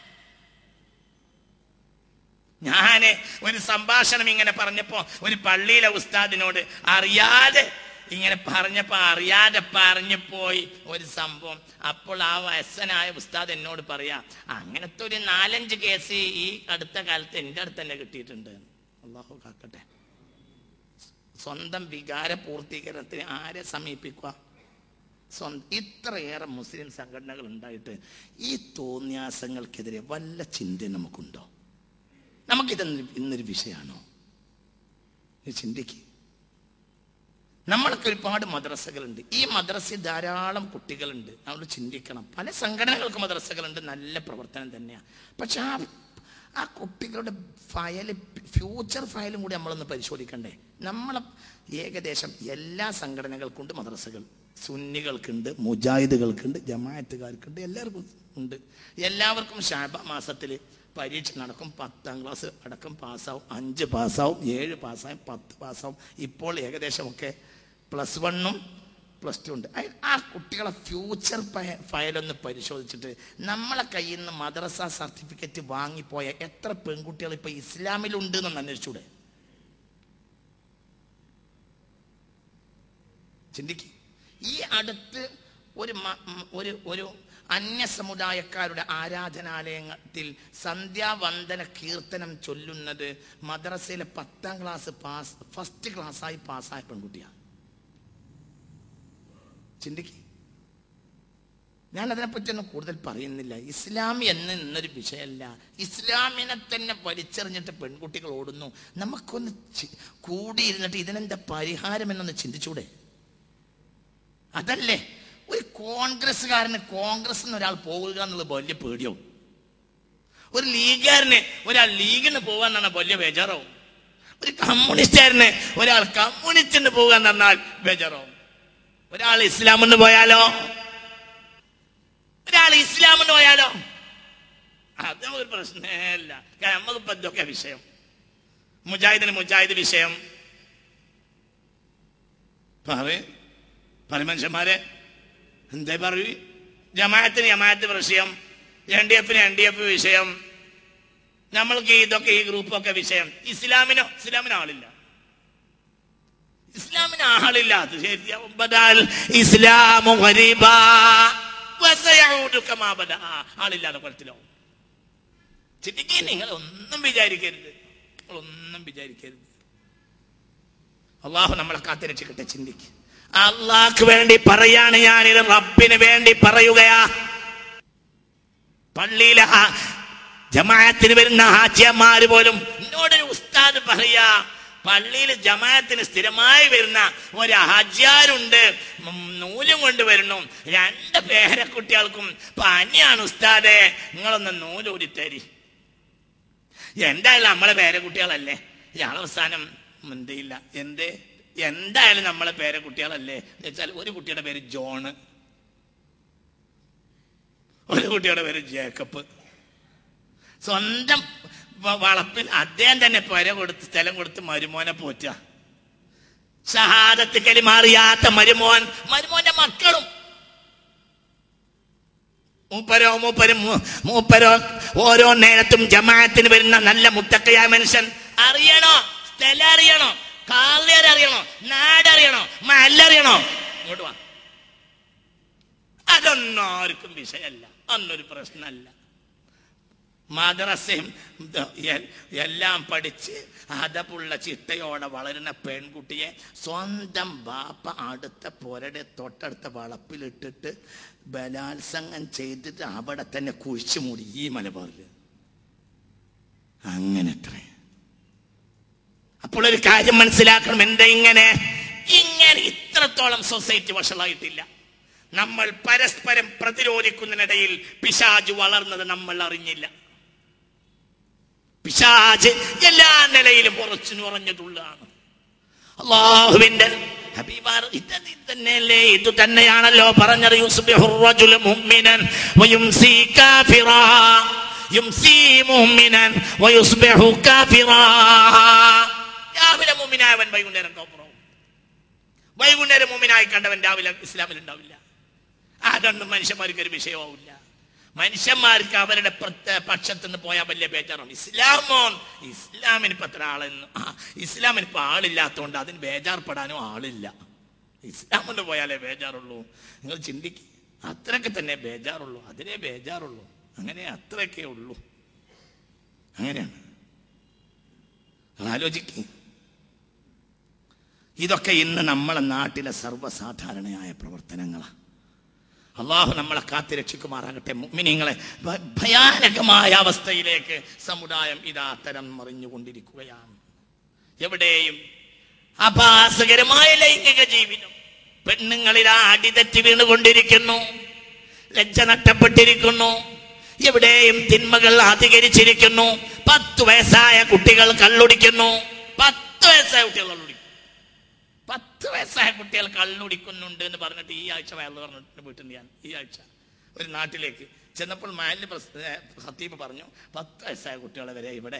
ഞാന് ഒരു സംഭാഷണം ഇങ്ങനെ പറഞ്ഞപ്പോ ഒരു പള്ളിയിലെ ഉസ്താദിനോട് അറിയാതെ ഇങ്ങനെ പറഞ്ഞപ്പോ അറിയാതെ പറഞ്ഞു പോയി ഒരു സംഭവം അപ്പോൾ ആ വയസ്സനായ ഉസ്താദ് എന്നോട് പറയാ അങ്ങനത്തെ ഒരു നാലഞ്ച് കേസ് ഈ അടുത്ത കാലത്ത് എൻ്റെ അടുത്ത് തന്നെ കിട്ടിയിട്ടുണ്ട് അള്ളാഹു കാക്കട്ടെ സ്വന്തം വികാര പൂർത്തീകരണത്തിന് ആരെ സമീപിക്കുക സ്വന്തം ഇത്രയേറെ മുസ്ലിം സംഘടനകൾ ഉണ്ടായിട്ട് ഈ തോന്നിയാസങ്ങൾക്കെതിരെ വല്ല ചിന്ത നമുക്കുണ്ടോ നമുക്കിത് ഇന്നൊരു വിഷയമാണോ ചിന്തിക്ക് നമ്മൾക്ക് ഒരുപാട് മദ്രസകളുണ്ട് ഈ മദ്രസയിൽ ധാരാളം കുട്ടികളുണ്ട് നമ്മൾ ചിന്തിക്കണം പല സംഘടനകൾക്ക് മദ്രസകളുണ്ട് നല്ല പ്രവർത്തനം തന്നെയാണ് പക്ഷെ ആ ആ കുട്ടികളുടെ ഫയൽ ഫ്യൂച്ചർ ഫയലും കൂടി നമ്മളൊന്ന് പരിശോധിക്കണ്ടേ നമ്മളെ ഏകദേശം എല്ലാ സംഘടനകൾക്കുണ്ട് മദ്രസകൾ സുന്നികൾക്കുണ്ട് മുജാഹിദുകൾക്കുണ്ട് ജമാഅത്തുകാർക്കുണ്ട് എല്ലാവർക്കും ഉണ്ട് എല്ലാവർക്കും ഷാബ മാസത്തിൽ പരീക്ഷ നടക്കും പത്താം ക്ലാസ് അടക്കം പാസ്സാവും അഞ്ച് പാസ്സാവും ഏഴ് പാസ്സാവും പത്ത് പാസ്സാവും ഇപ്പോൾ ഏകദേശമൊക്കെ പ്ലസ് വണ്ണും പ്ലസ് ടു ഉണ്ട് അയ് ആ കുട്ടികളെ ഫ്യൂച്ചർ ഫയലൊന്ന് പരിശോധിച്ചിട്ട് നമ്മളെ കയ്യിൽ നിന്ന് മദ്രസ സർട്ടിഫിക്കറ്റ് വാങ്ങിപ്പോയ എത്ര പെൺകുട്ടികൾ ഇപ്പൊ ഇസ്ലാമിലുണ്ട് എന്നൊന്ന് അന്വേഷിച്ചൂടെ ചിന്തിക്ക് ഈ അടുത്ത് ഒരു മ- മ- ഒരു ഒരു അന്യ സമുദായക്കാരുടെ ആരാധനാലയത്തിൽ സന്ധ്യാവന്ദന കീർത്തനം ചൊല്ലുന്നത് മദ്രസയിലെ പത്താം ക്ലാസ് പാസ് ഫസ്റ്റ് ക്ലാസ്സായി പാസ്സായ പെൺകുട്ടിയാണ് ചിന്തിക്ക് ഞാൻ അതിനെപ്പറ്റിയൊന്നും കൂടുതൽ പറയുന്നില്ല ഇസ്ലാം എന്ന് ഇന്നൊരു വിഷയമല്ല ഇസ്ലാമിനെ തന്നെ വലിച്ചെറിഞ്ഞിട്ട് പെൺകുട്ടികൾ ഓടുന്നു നമുക്കൊന്ന് ചി- കൂടിയിരുന്നിട്ട് ഇതിനെന്താ പരിഹാരം എന്നൊന്ന് ചിന്തിച്ചൂടെ അതല്ലേ ഒരു കോൺഗ്രസ്സുകാരന് കോൺഗ്രസ് ഒരാൾ പോവുക എന്നുള്ളത് വലിയ പേടിയാവും ഒരു ലീഗുകാരന് ഒരാൾ ലീഗിന് പോകാന്നാണ് വലിയ ബേജാറാവും ഒരു കമ്മ്യൂണിസ്റ്റുകാരന് ഒരാൾ കമ്മ്യൂണിസ്റ്റിന് പോകുക എന്ന് പറഞ്ഞാൽ ബേജാറാവും ഒരാൾ ഇസ്ലാമിന് പോയാലോ ഒരാൾ ഇസ്ലാമിന് പോയാലോ അത് ഒരു പ്രശ്നമല്ല കാരണം നമ്മളിപ്പോ എന്തൊക്കെ വിഷയം മുജാഹിദിന് മുജാഹിദ് വിഷയം പറയും പറ മനുഷ്യന്മാരെ എന്തേ പറയൂ ജമാഅത്തിന് ജമാഅത്ത് വിഷയം എൻ ഡി എഫിന് എൻ ഡി എഫ് വിഷയം നമ്മൾക്ക് ഇതൊക്കെ ഈ ഗ്രൂപ്പൊക്കെ വിഷയം ഇസ്ലാമിനോ ഇസ്ലാമിന് ആളില്ല ഇസ്ലാമിന് ആളില്ല അത് ശരിയാവും ബദാൽ ഇസ്ലാമു ഗരീബാ വസയഊദു കമാ ബദാ. ആളില്ലാതെ കുളത്തിലാവും ചിന്തിക്കുക നിങ്ങൾ ഒന്നും വിചാരിക്കരുത് നിങ്ങൾ ഒന്നും വിചാരിക്കരുത് അള്ളാഹു നമ്മളെ കാത്തിരക്ഷിക്കട്ടെ ചിന്തിക്ക് അള്ളാഹ്ക്ക് വേണ്ടി പറയാണ് ഞാനിത് റബ്ബിന് വേണ്ടി പറയുകയാ പള്ളിയിലെ ആ ജമാഅത്തിന് വരുന്ന ഹാജിയന്മാര് പോലും എന്നോടൊരു ഉസ്താദ് പറയാ പള്ളിയിൽ ജമാഅത്തിന് സ്ഥിരമായി വരുന്ന ഒരു ഹാജിയാരുണ്ട് ഉം, നൂലും കൊണ്ട് വരുന്നു രണ്ട് പേരക്കുട്ടികൾക്കും പനിയാണ് ഉസ്താദെ നിങ്ങളൊന്ന് നൂലൂരി തരി എന്തായാലും നമ്മളെ പേരക്കുട്ടികളല്ലേ ഇയാളെ അവസാനം എന്തില്ല എന്തേ എന്തായാലും നമ്മളെ പേരക്കുട്ടികളല്ലേ എന്ന് വെച്ചാൽ ഒരു കുട്ടിയുടെ പേര് ജോണ് ഒരു കുട്ടിയുടെ പേര് ജേക്കബ് സ്വന്തം വ- വളപ്പിൽ അദ്ദേഹം തന്നെ പുര കൊടുത്ത് സ്ഥലം കൊടുത്ത് മരുമോനെ പോറ്റുക ഷഹാദത്ത് കലിമാറിയാത്ത മരുമോൻ മരുമോന്റെ മക്കളും മൂപ്പരോ മൂപ്പരും മൂ- മൂപ്പരോ ഓരോ നേരത്തും ജമാഅത്തിന് വരുന്ന നല്ല മുത്തക്കയായ മനുഷ്യൻ അറിയണോ സ്ഥലം അറിയണോ കാളിയർ അറിയണോ നാടറിയണോ മല്ലറിയണോ ഇങ്ങോട്ട് വാ അതൊന്നും ആർക്കും വിഷയമല്ല അന്നൊരു പ്രശ്നമല്ല മദ്രസയും ഇത് എ- എല്ലാം പഠിച്ച് അതപ്പുള്ള ചിട്ടയോടെ വളരുന്ന പെൺകുട്ടിയെ സ്വന്തം ബാപ്പ അടുത്ത പുരടെ തൊട്ടടുത്ത വളപ്പിലിട്ടിട്ട് ബലാത്സംഗം ചെയ്തിട്ട് അവിടെ തന്നെ കുഴിച്ചു മൂടി ഈ മലബാറിൽ അങ്ങനത്രേ അപ്പോൾ ഒരു കാര്യം മനസ്സിലാക്കണം എന്താ ഇങ്ങനെ ഇങ്ങനെ ഇത്രത്തോളം സൊസൈറ്റി വഷളായിട്ടില്ല നമ്മൾ പരസ്പരം പ്രതിരോധിക്കുന്നതിനിടയിൽ പിശാജ് വളർന്നത് നമ്മൾ അറിഞ്ഞില്ല പിശാജ് എല്ലാ നിലയിലും ഉറച്ചു ഉറഞ്ഞിട്ടുള്ളതാണ് അള്ളാഹുവിന്റെ ഹബീബാർ ഇത് ഇത് തന്നെയല്ലേ ഇത് തന്നെയാണല്ലോ പറഞ്ഞത് യുസ്ബിഹു റജുലു മുഅ്മിനൻ വയുംസി കാഫിറാ യുംസി മുഅ്മിനൻ വയുസ്ബിഹു കാഫിറാ രാവിലെ മുഅ്മിനായവൻ വൈകുന്നേരം കാഫിറാവും വൈകുന്നേരം മുഅ്മിനായി കണ്ടവൻ രാവിലെ ഇസ്ലാമിൽ ഉണ്ടാവില്ല അതൊന്നും മനുഷ്യന്മാർക്ക് ഒരു വിഷയമാവില്ല മനുഷ്യന്മാർക്ക് അവരുടെ പ്രത്യേക പക്ഷത്ത് നിന്ന് പോയാൽ വലിയ ബേജാറാണ് ഇസ്ലാമോ ഇസ്ലാമിന് ഇപ്പൊ എത്ര ആളെന്ന് ആ ഇസ്ലാമിന് ഇപ്പൊ ആളില്ലാത്തതുകൊണ്ട് അതിന് ബേജാർപ്പെടാനും ആളില്ല ഇസ്ലാമിന് പോയാലേ ബേജാറുള്ളൂ നിങ്ങൾ ചിന്തിക്ക് അത്രയൊക്കെ തന്നെ ബേജാറുള്ളൂ അതിനെ ബേജാറുള്ളൂ അങ്ങനെ അത്രയൊക്കെ ഉള്ളൂ അങ്ങനെയാണ് ആലോചിക്ക് ഇതൊക്കെ ഇന്ന് നമ്മളെ നാട്ടിലെ സർവ്വസാധാരണയായ പ്രവർത്തനങ്ങളാണ് അള്ളാഹു നമ്മളെ കാത്തി രക്ഷിക്കുമാറാകട്ടെ മുഅ്മിനീങ്ങളെ ഭ- ഭയാനകമായ അവസ്ഥയിലേക്ക് സമുദായം ഇതാ തരം മറിഞ്ഞുകൊണ്ടിരിക്കുകയാണ് എവിടെയും അപാസകരമായ ലൈംഗിക ജീവിതം പെണ്ണുങ്ങളിതാ അടിതെറ്റി വീണുകൊണ്ടിരിക്കുന്നു ലജ്ജ നഷ്ടപ്പെട്ടിരിക്കുന്നു എവിടെയും തിന്മകൾ അധികരിച്ചിരിക്കുന്നു പത്ത് വയസ്സായ കുട്ടികൾ കള്ളുടിക്കുന്നു പത്ത് വയസ്സായ കുട്ടികൾ കള്ളുടിക്കും പത്ത് വയസ്സായ കുട്ടികൾ കള്ളുടിക്കുന്നുണ്ട് എന്ന് പറഞ്ഞിട്ട് ഈ ആഴ്ച വയറ് പറഞ്ഞിട്ട് വീട്ടിൽ ഞാൻ ഈ ആഴ്ച ഒരു നാട്ടിലേക്ക് ചെന്നപ്പോൾ മാലിന് ഹത്തീബ് പറഞ്ഞു പത്ത് വയസ്സായ കുട്ടികളെ വരെ ഇവിടെ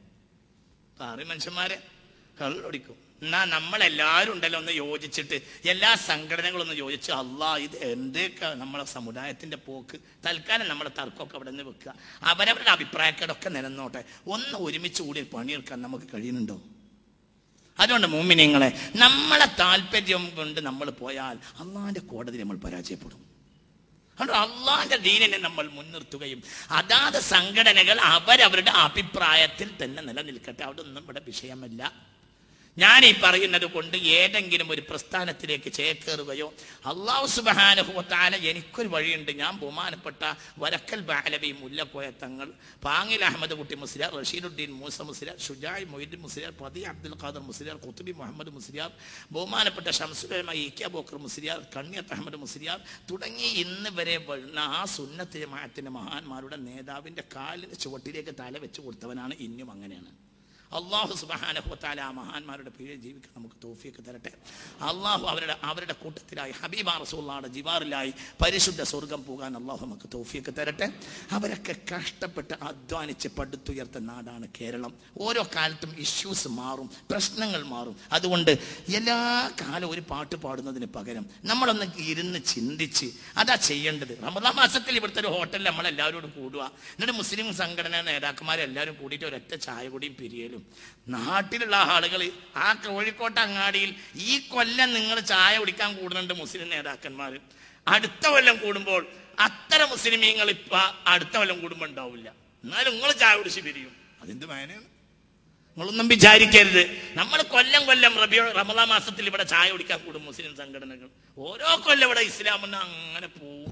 പാറി മനുഷ്യന്മാരെ കള്ളുടിക്കും എന്നാ നമ്മളെല്ലാവരും ഉണ്ടല്ലോ ഒന്ന് യോജിച്ചിട്ട് എല്ലാ സംഘടനകളും ഒന്ന് യോജിച്ച് അല്ലാ ഇത് എന്തൊക്കെ നമ്മളെ സമുദായത്തിന്റെ പോക്ക് തൽക്കാലം നമ്മളെ തർക്കമൊക്കെ അവിടെ നിന്ന് വെക്കുക അവരവരുടെ അഭിപ്രായക്കേടൊക്കെ നിലനിന്നോട്ടെ ഒന്ന് ഒരുമിച്ച് കൂടി പണിയെടുക്കാൻ നമുക്ക് കഴിയുന്നുണ്ടോ അതുകൊണ്ട് മൂമിനിങ്ങളെ നമ്മളെ താല്പര്യം കൊണ്ട് നമ്മൾ പോയാൽ അള്ളാന്റെ കോടതി നമ്മൾ പരാജയപ്പെടും അതുകൊണ്ട് അള്ളാന്റെ ദീനിനെ നമ്മൾ മുൻനിർത്തുകയും അതാത് സംഘടനകൾ അവരവരുടെ അഭിപ്രായത്തിൽ തന്നെ നിലനിൽക്കട്ടെ അവിടെ ഒന്നും ഇവിടെ വിഷയമല്ല ഞാൻ ഈ പറയുന്നത് കൊണ്ട് ഏതെങ്കിലും ഒരു പ്രസ്ഥാനത്തിലേക്ക് ചേക്കേറുകയോ അള്ളാഹു സുബാനുഭവത്താല എനിക്കൊരു വഴിയുണ്ട് ഞാൻ ബഹുമാനപ്പെട്ട വരക്കൽ ബാലവി മുല്ലക്കോയ തങ്ങൾ പാങ്ങിൽ അഹമ്മദ് കുട്ടി മുസ്ലിയാർ റഷീദുദ്ദീൻ മൂസ മുസ്ലിയാർ ഷുജായ് മൊയ്ദീൻ മുസ്ലിയാർ പതി അബ്ദുൽ ഖാദർ മുസ്ലിയാർ കുത്തുബി മുഹമ്മദ് മുസ്ലിയാർ ബഹുമാനപ്പെട്ട ഷംസുലമ ഇക്ക ബോക്കർ മുസ്ലിയാർ കണ്ണിയത്ത് അഹമ്മദ് മുസ്ലിയാർ തുടങ്ങി ഇന്ന് വരെ വരുന്ന ആ സുന്നത്ത് ജമാഅത്തിന്റെ മഹാന്മാരുടെ നേതാവിന്റെ കാലിന് ചുവട്ടിലേക്ക് തല വെച്ച് കൊടുത്തവനാണ് ഇന്നും അങ്ങനെയാണ് അള്ളാഹു സുബാനഹുത്താല ആ മഹാന്മാരുടെ പേര് ജീവിക്കാൻ നമുക്ക് തോഫിയൊക്കെ തരട്ടെ അള്ളാഹു അവരുടെ അവരുടെ കൂട്ടത്തിലായി ഹബീബ റസൂള്ളാടെ ജിവാറിലായി പരിശുദ്ധ സ്വർഗം പോകാൻ അള്ളാഹു നമുക്ക് തോഫിയൊക്കെ തരട്ടെ അവരൊക്കെ കഷ്ടപ്പെട്ട് അധ്വാനിച്ച് പടുത്തുയർത്ത നാടാണ് കേരളം ഓരോ കാലത്തും ഇഷ്യൂസ് മാറും പ്രശ്നങ്ങൾ മാറും അതുകൊണ്ട് എല്ലാ കാലവും ഒരു പാട്ട് പാടുന്നതിന് പകരം നമ്മളൊന്ന് ഇരുന്ന് ചിന്തിച്ച് അതാ ചെയ്യേണ്ടത് റമദാൻ മാസത്തിൽ ഇവിടുത്തെ ഒരു ഹോട്ടലിൽ നമ്മളെല്ലാവരോടും കൂടുക എന്നിട്ട് മുസ്ലിം സംഘടനാ നേതാക്കന്മാരെല്ലാവരും കൂടിയിട്ട് ഒരൊറ്റ ചായ കൂടിയും പിരിയലും നാട്ടിലുള്ള ആളുകൾ ആ കോഴിക്കോട്ട് അങ്ങാടിയിൽ ഈ കൊല്ലം നിങ്ങൾ ചായ കുടിക്കാൻ കൂടുന്നുണ്ട് മുസ്ലിം നേതാക്കന്മാർ അടുത്ത കൊല്ലം കൂടുമ്പോൾ അത്ര മുസ്ലിമീങ്ങൾ ഇപ്പൊ അടുത്ത കൊല്ലം കൂടുമ്പോൾ ഉണ്ടാവില്ല എന്നാലും നിങ്ങൾ ചായ കുടിച്ച് പിരിയും അതെന്ത് മേനയാണ് നിങ്ങളൊന്നും വിചാരിക്കരുത് നമ്മൾ കൊല്ലം കൊല്ലം റബിയോ റമദാ മാസത്തിൽ ഇവിടെ ചായ കുടിക്കാൻ കൂടും മുസ്ലിം സംഘടനകൾ ഓരോ കൊല്ലം ഇവിടെ ഇസ്ലാമെന്ന് അങ്ങനെ പോവും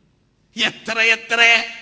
എത്ര എത്ര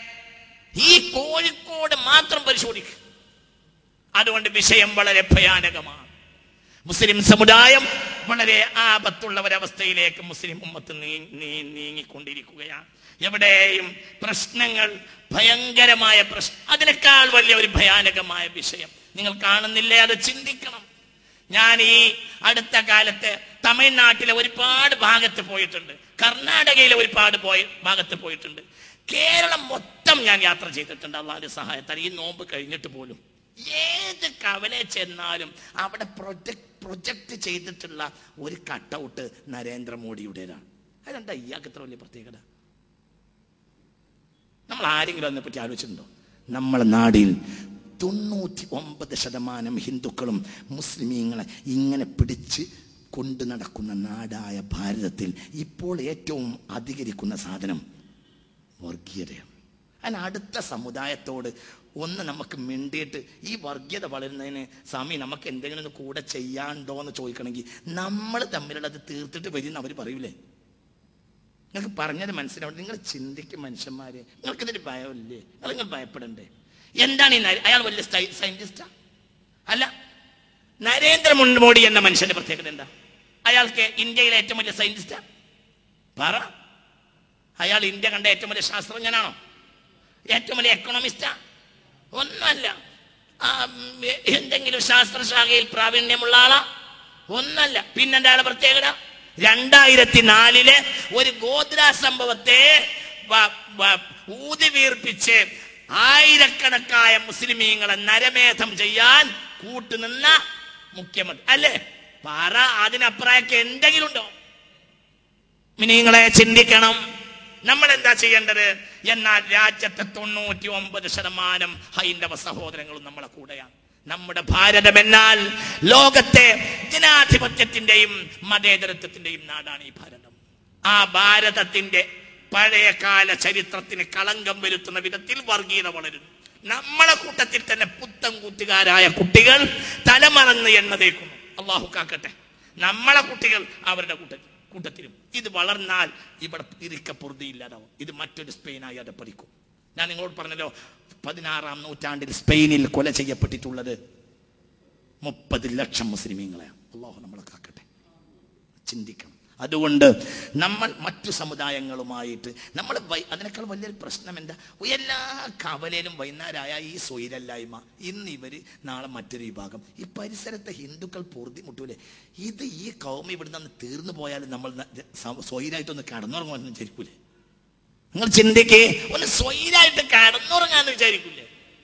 ഈ കോഴിക്കോട് മാത്രം പരിശോധിക്കും അതുകൊണ്ട് വിഷയം വളരെ ഭയാനകമാണ് മുസ്ലിം സമുദായം വളരെ ആപത്തുള്ള ഒരവസ്ഥയിലേക്ക് മുസ്ലിം ഉമ്മത്ത് നീ- നീ- നീങ്ങിക്കൊണ്ടിരിക്കുകയാണ് എവിടെയും പ്രശ്നങ്ങൾ ഭയങ്കരമായ പ്രശ്നം അതിനേക്കാൾ വലിയ ഒരു ഭയാനകമായ വിഷയം നിങ്ങൾ കാണുന്നില്ലേ അത് ചിന്തിക്കണം ഞാൻ ഈ അടുത്ത കാലത്ത് തമിഴ്നാട്ടിലെ ഒരുപാട് ഭാഗത്ത് പോയിട്ടുണ്ട് കർണാടകയിലെ ഒരുപാട് പോയ ഭാഗത്ത് പോയിട്ടുണ്ട് കേരളം മൊത്തം ഞാൻ യാത്ര ചെയ്തിട്ടുണ്ട് അള്ളാഹിന്റെ സഹായത്താൽ ഈ നോമ്പ് കഴിഞ്ഞിട്ട് പോലും ഏത് കവലെ ചെന്നാലും അവിടെ പ്രൊജക്ട് പ്രൊജക്ട് ചെയ്തിട്ടുള്ള ഒരു കട്ടൗട്ട് നരേന്ദ്രമോദിയുടേതാണ് അതെന്താ ഇയാൾക്ക് ഇത്ര വലിയ പ്രത്യേകത നമ്മൾ ആരെങ്കിലും അതിനെ പറ്റി ആലോചിച്ചിട്ടുണ്ടോ നമ്മളെ നാടിൽ തൊണ്ണൂറ്റി ഒമ്പത് ശതമാനം ഹിന്ദുക്കളും മുസ്ലിമീങ്ങളെ ഇങ്ങനെ പിടിച്ച് കൊണ്ടു നടക്കുന്ന നാടായ ഭാരതത്തിൽ ഇപ്പോൾ ഏറ്റവും അധികരിക്കുന്ന സാധനം വർഗീയതയാണ് അതിന് അടുത്ത സമുദായത്തോട് ഒന്ന് നമുക്ക് മിണ്ടിയിട്ട് ഈ വർഗീയത വളരുന്നതിന് സ്വാമി നമുക്ക് എന്തെങ്കിലും ഒന്ന് കൂടെ ചെയ്യാണ്ടോ എന്ന് ചോദിക്കണമെങ്കിൽ നമ്മൾ തമ്മിലുള്ളത് തീർത്തിട്ട് വരുന്ന അവർ പറയൂലേ നിങ്ങൾക്ക് പറഞ്ഞത് മനസ്സിലാവും നിങ്ങൾ ചിന്തിക്കും മനുഷ്യന്മാരെ നിങ്ങൾക്കിതിന് ഭയമില്ലേ നിങ്ങൾ നിങ്ങൾ ഭയപ്പെടണ്ടേ എന്താണ് ഈ നര- അയാൾ വലിയ സയന്റിസ്റ്റാ അല്ല നരേന്ദ്ര മോഡി എന്ന മനുഷ്യന്റെ പ്രത്യേകത എന്താ അയാൾക്ക് ഇന്ത്യയിലെ ഏറ്റവും വലിയ സയന്റിസ്റ്റാ പറ അയാൾ ഇന്ത്യ കണ്ട ഏറ്റവും വലിയ ശാസ്ത്രജ്ഞനാണോ ഏറ്റവും വലിയ എക്കണോമിസ്റ്റാ ഒന്നല്ല ആ, ഉം, എന്തെങ്കിലും ശാസ്ത്രശാഖയിൽ പ്രാവീണ്യമുള്ള ആളാ ഒന്നല്ല പിന്നെന്താ അയാളുടെ പ്രത്യേകത രണ്ടായിരത്തി നാലിലെ ഒരു ഗോദ്ര സംഭവത്തെ വ- വ- ഊതി വീർപ്പിച്ച് ആയിരക്കണക്കായ മുസ്ലിമീങ്ങളെ നരമേധം ചെയ്യാൻ കൂട്ടുനിന്ന മുഖ്യമന്ത്രി അല്ലേ പറ അതിനപ്പുറമൊക്കെ എന്തെങ്കിലും ഉണ്ടോ നിങ്ങളെ ചിന്തിക്കണം നമ്മൾ എന്താ ചെയ്യേണ്ടത് എന്നാൽ രാജ്യത്തെ തൊണ്ണൂറ്റി ഒമ്പത് ശതമാനം ഹൈന്ദവ സഹോദരങ്ങളും നമ്മളെ കൂടെയാണ് നമ്മുടെ ഭാരതം എന്നാൽ ലോകത്തെ ജനാധിപത്യത്തിന്റെയും മതേതരത്വത്തിന്റെയും നാടാണ് ഈ ഭാരതം ആ ഭാരതത്തിന്റെ പഴയകാല ചരിത്രത്തിന് കളങ്കം വരുത്തുന്ന വിധത്തിൽ വർഗീയത വളരുന്നു നമ്മളെ കൂട്ടത്തിൽ തന്നെ പുത്തൻ കൂട്ടുകാരായ കുട്ടികൾ തലമറന്ന് എണ്ണതേക്കുന്നു അള്ളാഹു കാക്കട്ടെ നമ്മളെ കുട്ടികൾ അവരുടെ കൂട്ടത്തിൽ കൂട്ടത്തിലും ഇത് വളർന്നാൽ ഇവിടെ ഇരിക്കപ്പുറതി ഇല്ലാതാവും ഇത് മറ്റൊരു സ്പെയിനായി അത് പഠിക്കും ഞാൻ നിങ്ങളോട് പറഞ്ഞല്ലോ പതിനാറാം നൂറ്റാണ്ടിൽ സ്പെയിനിൽ കൊല ചെയ്യപ്പെട്ടിട്ടുള്ളത് മുപ്പത് ലക്ഷം മുസ്ലിമീങ്ങളെയാണ് അള്ളാഹു നമ്മളെ കാക്കട്ടെ ചിന്തിക്കണം അതുകൊണ്ട് നമ്മൾ മറ്റു സമുദായങ്ങളുമായിട്ട് നമ്മൾ വൈ- അതിനേക്കാൾ വലിയൊരു പ്രശ്നം എന്താ എല്ലാ കവലയിലും വൈകുന്നേരമായ ഈ സ്വൈരല്ലായ്മ ഇന്ന് ഇവര് നാളെ മറ്റൊരു വിഭാഗം ഈ പരിസരത്തെ ഹിന്ദുക്കൾ പൊറുതിമുട്ടൂലേ ഇത് ഈ കൗമ ഇവിടെ നിന്ന് തീർന്നു പോയാലും നമ്മൾ ന- സ- സ്വൈരായിട്ടൊന്ന് കടന്നുറങ്ങുമെന്ന് വിചാരിക്കൂലേ നിങ്ങൾ ചിന്തിക്കേ ഒന്ന് സ്വൈരായിട്ട് കടന്നുറങ്ങാന്ന് വിചാരിക്കൂലേ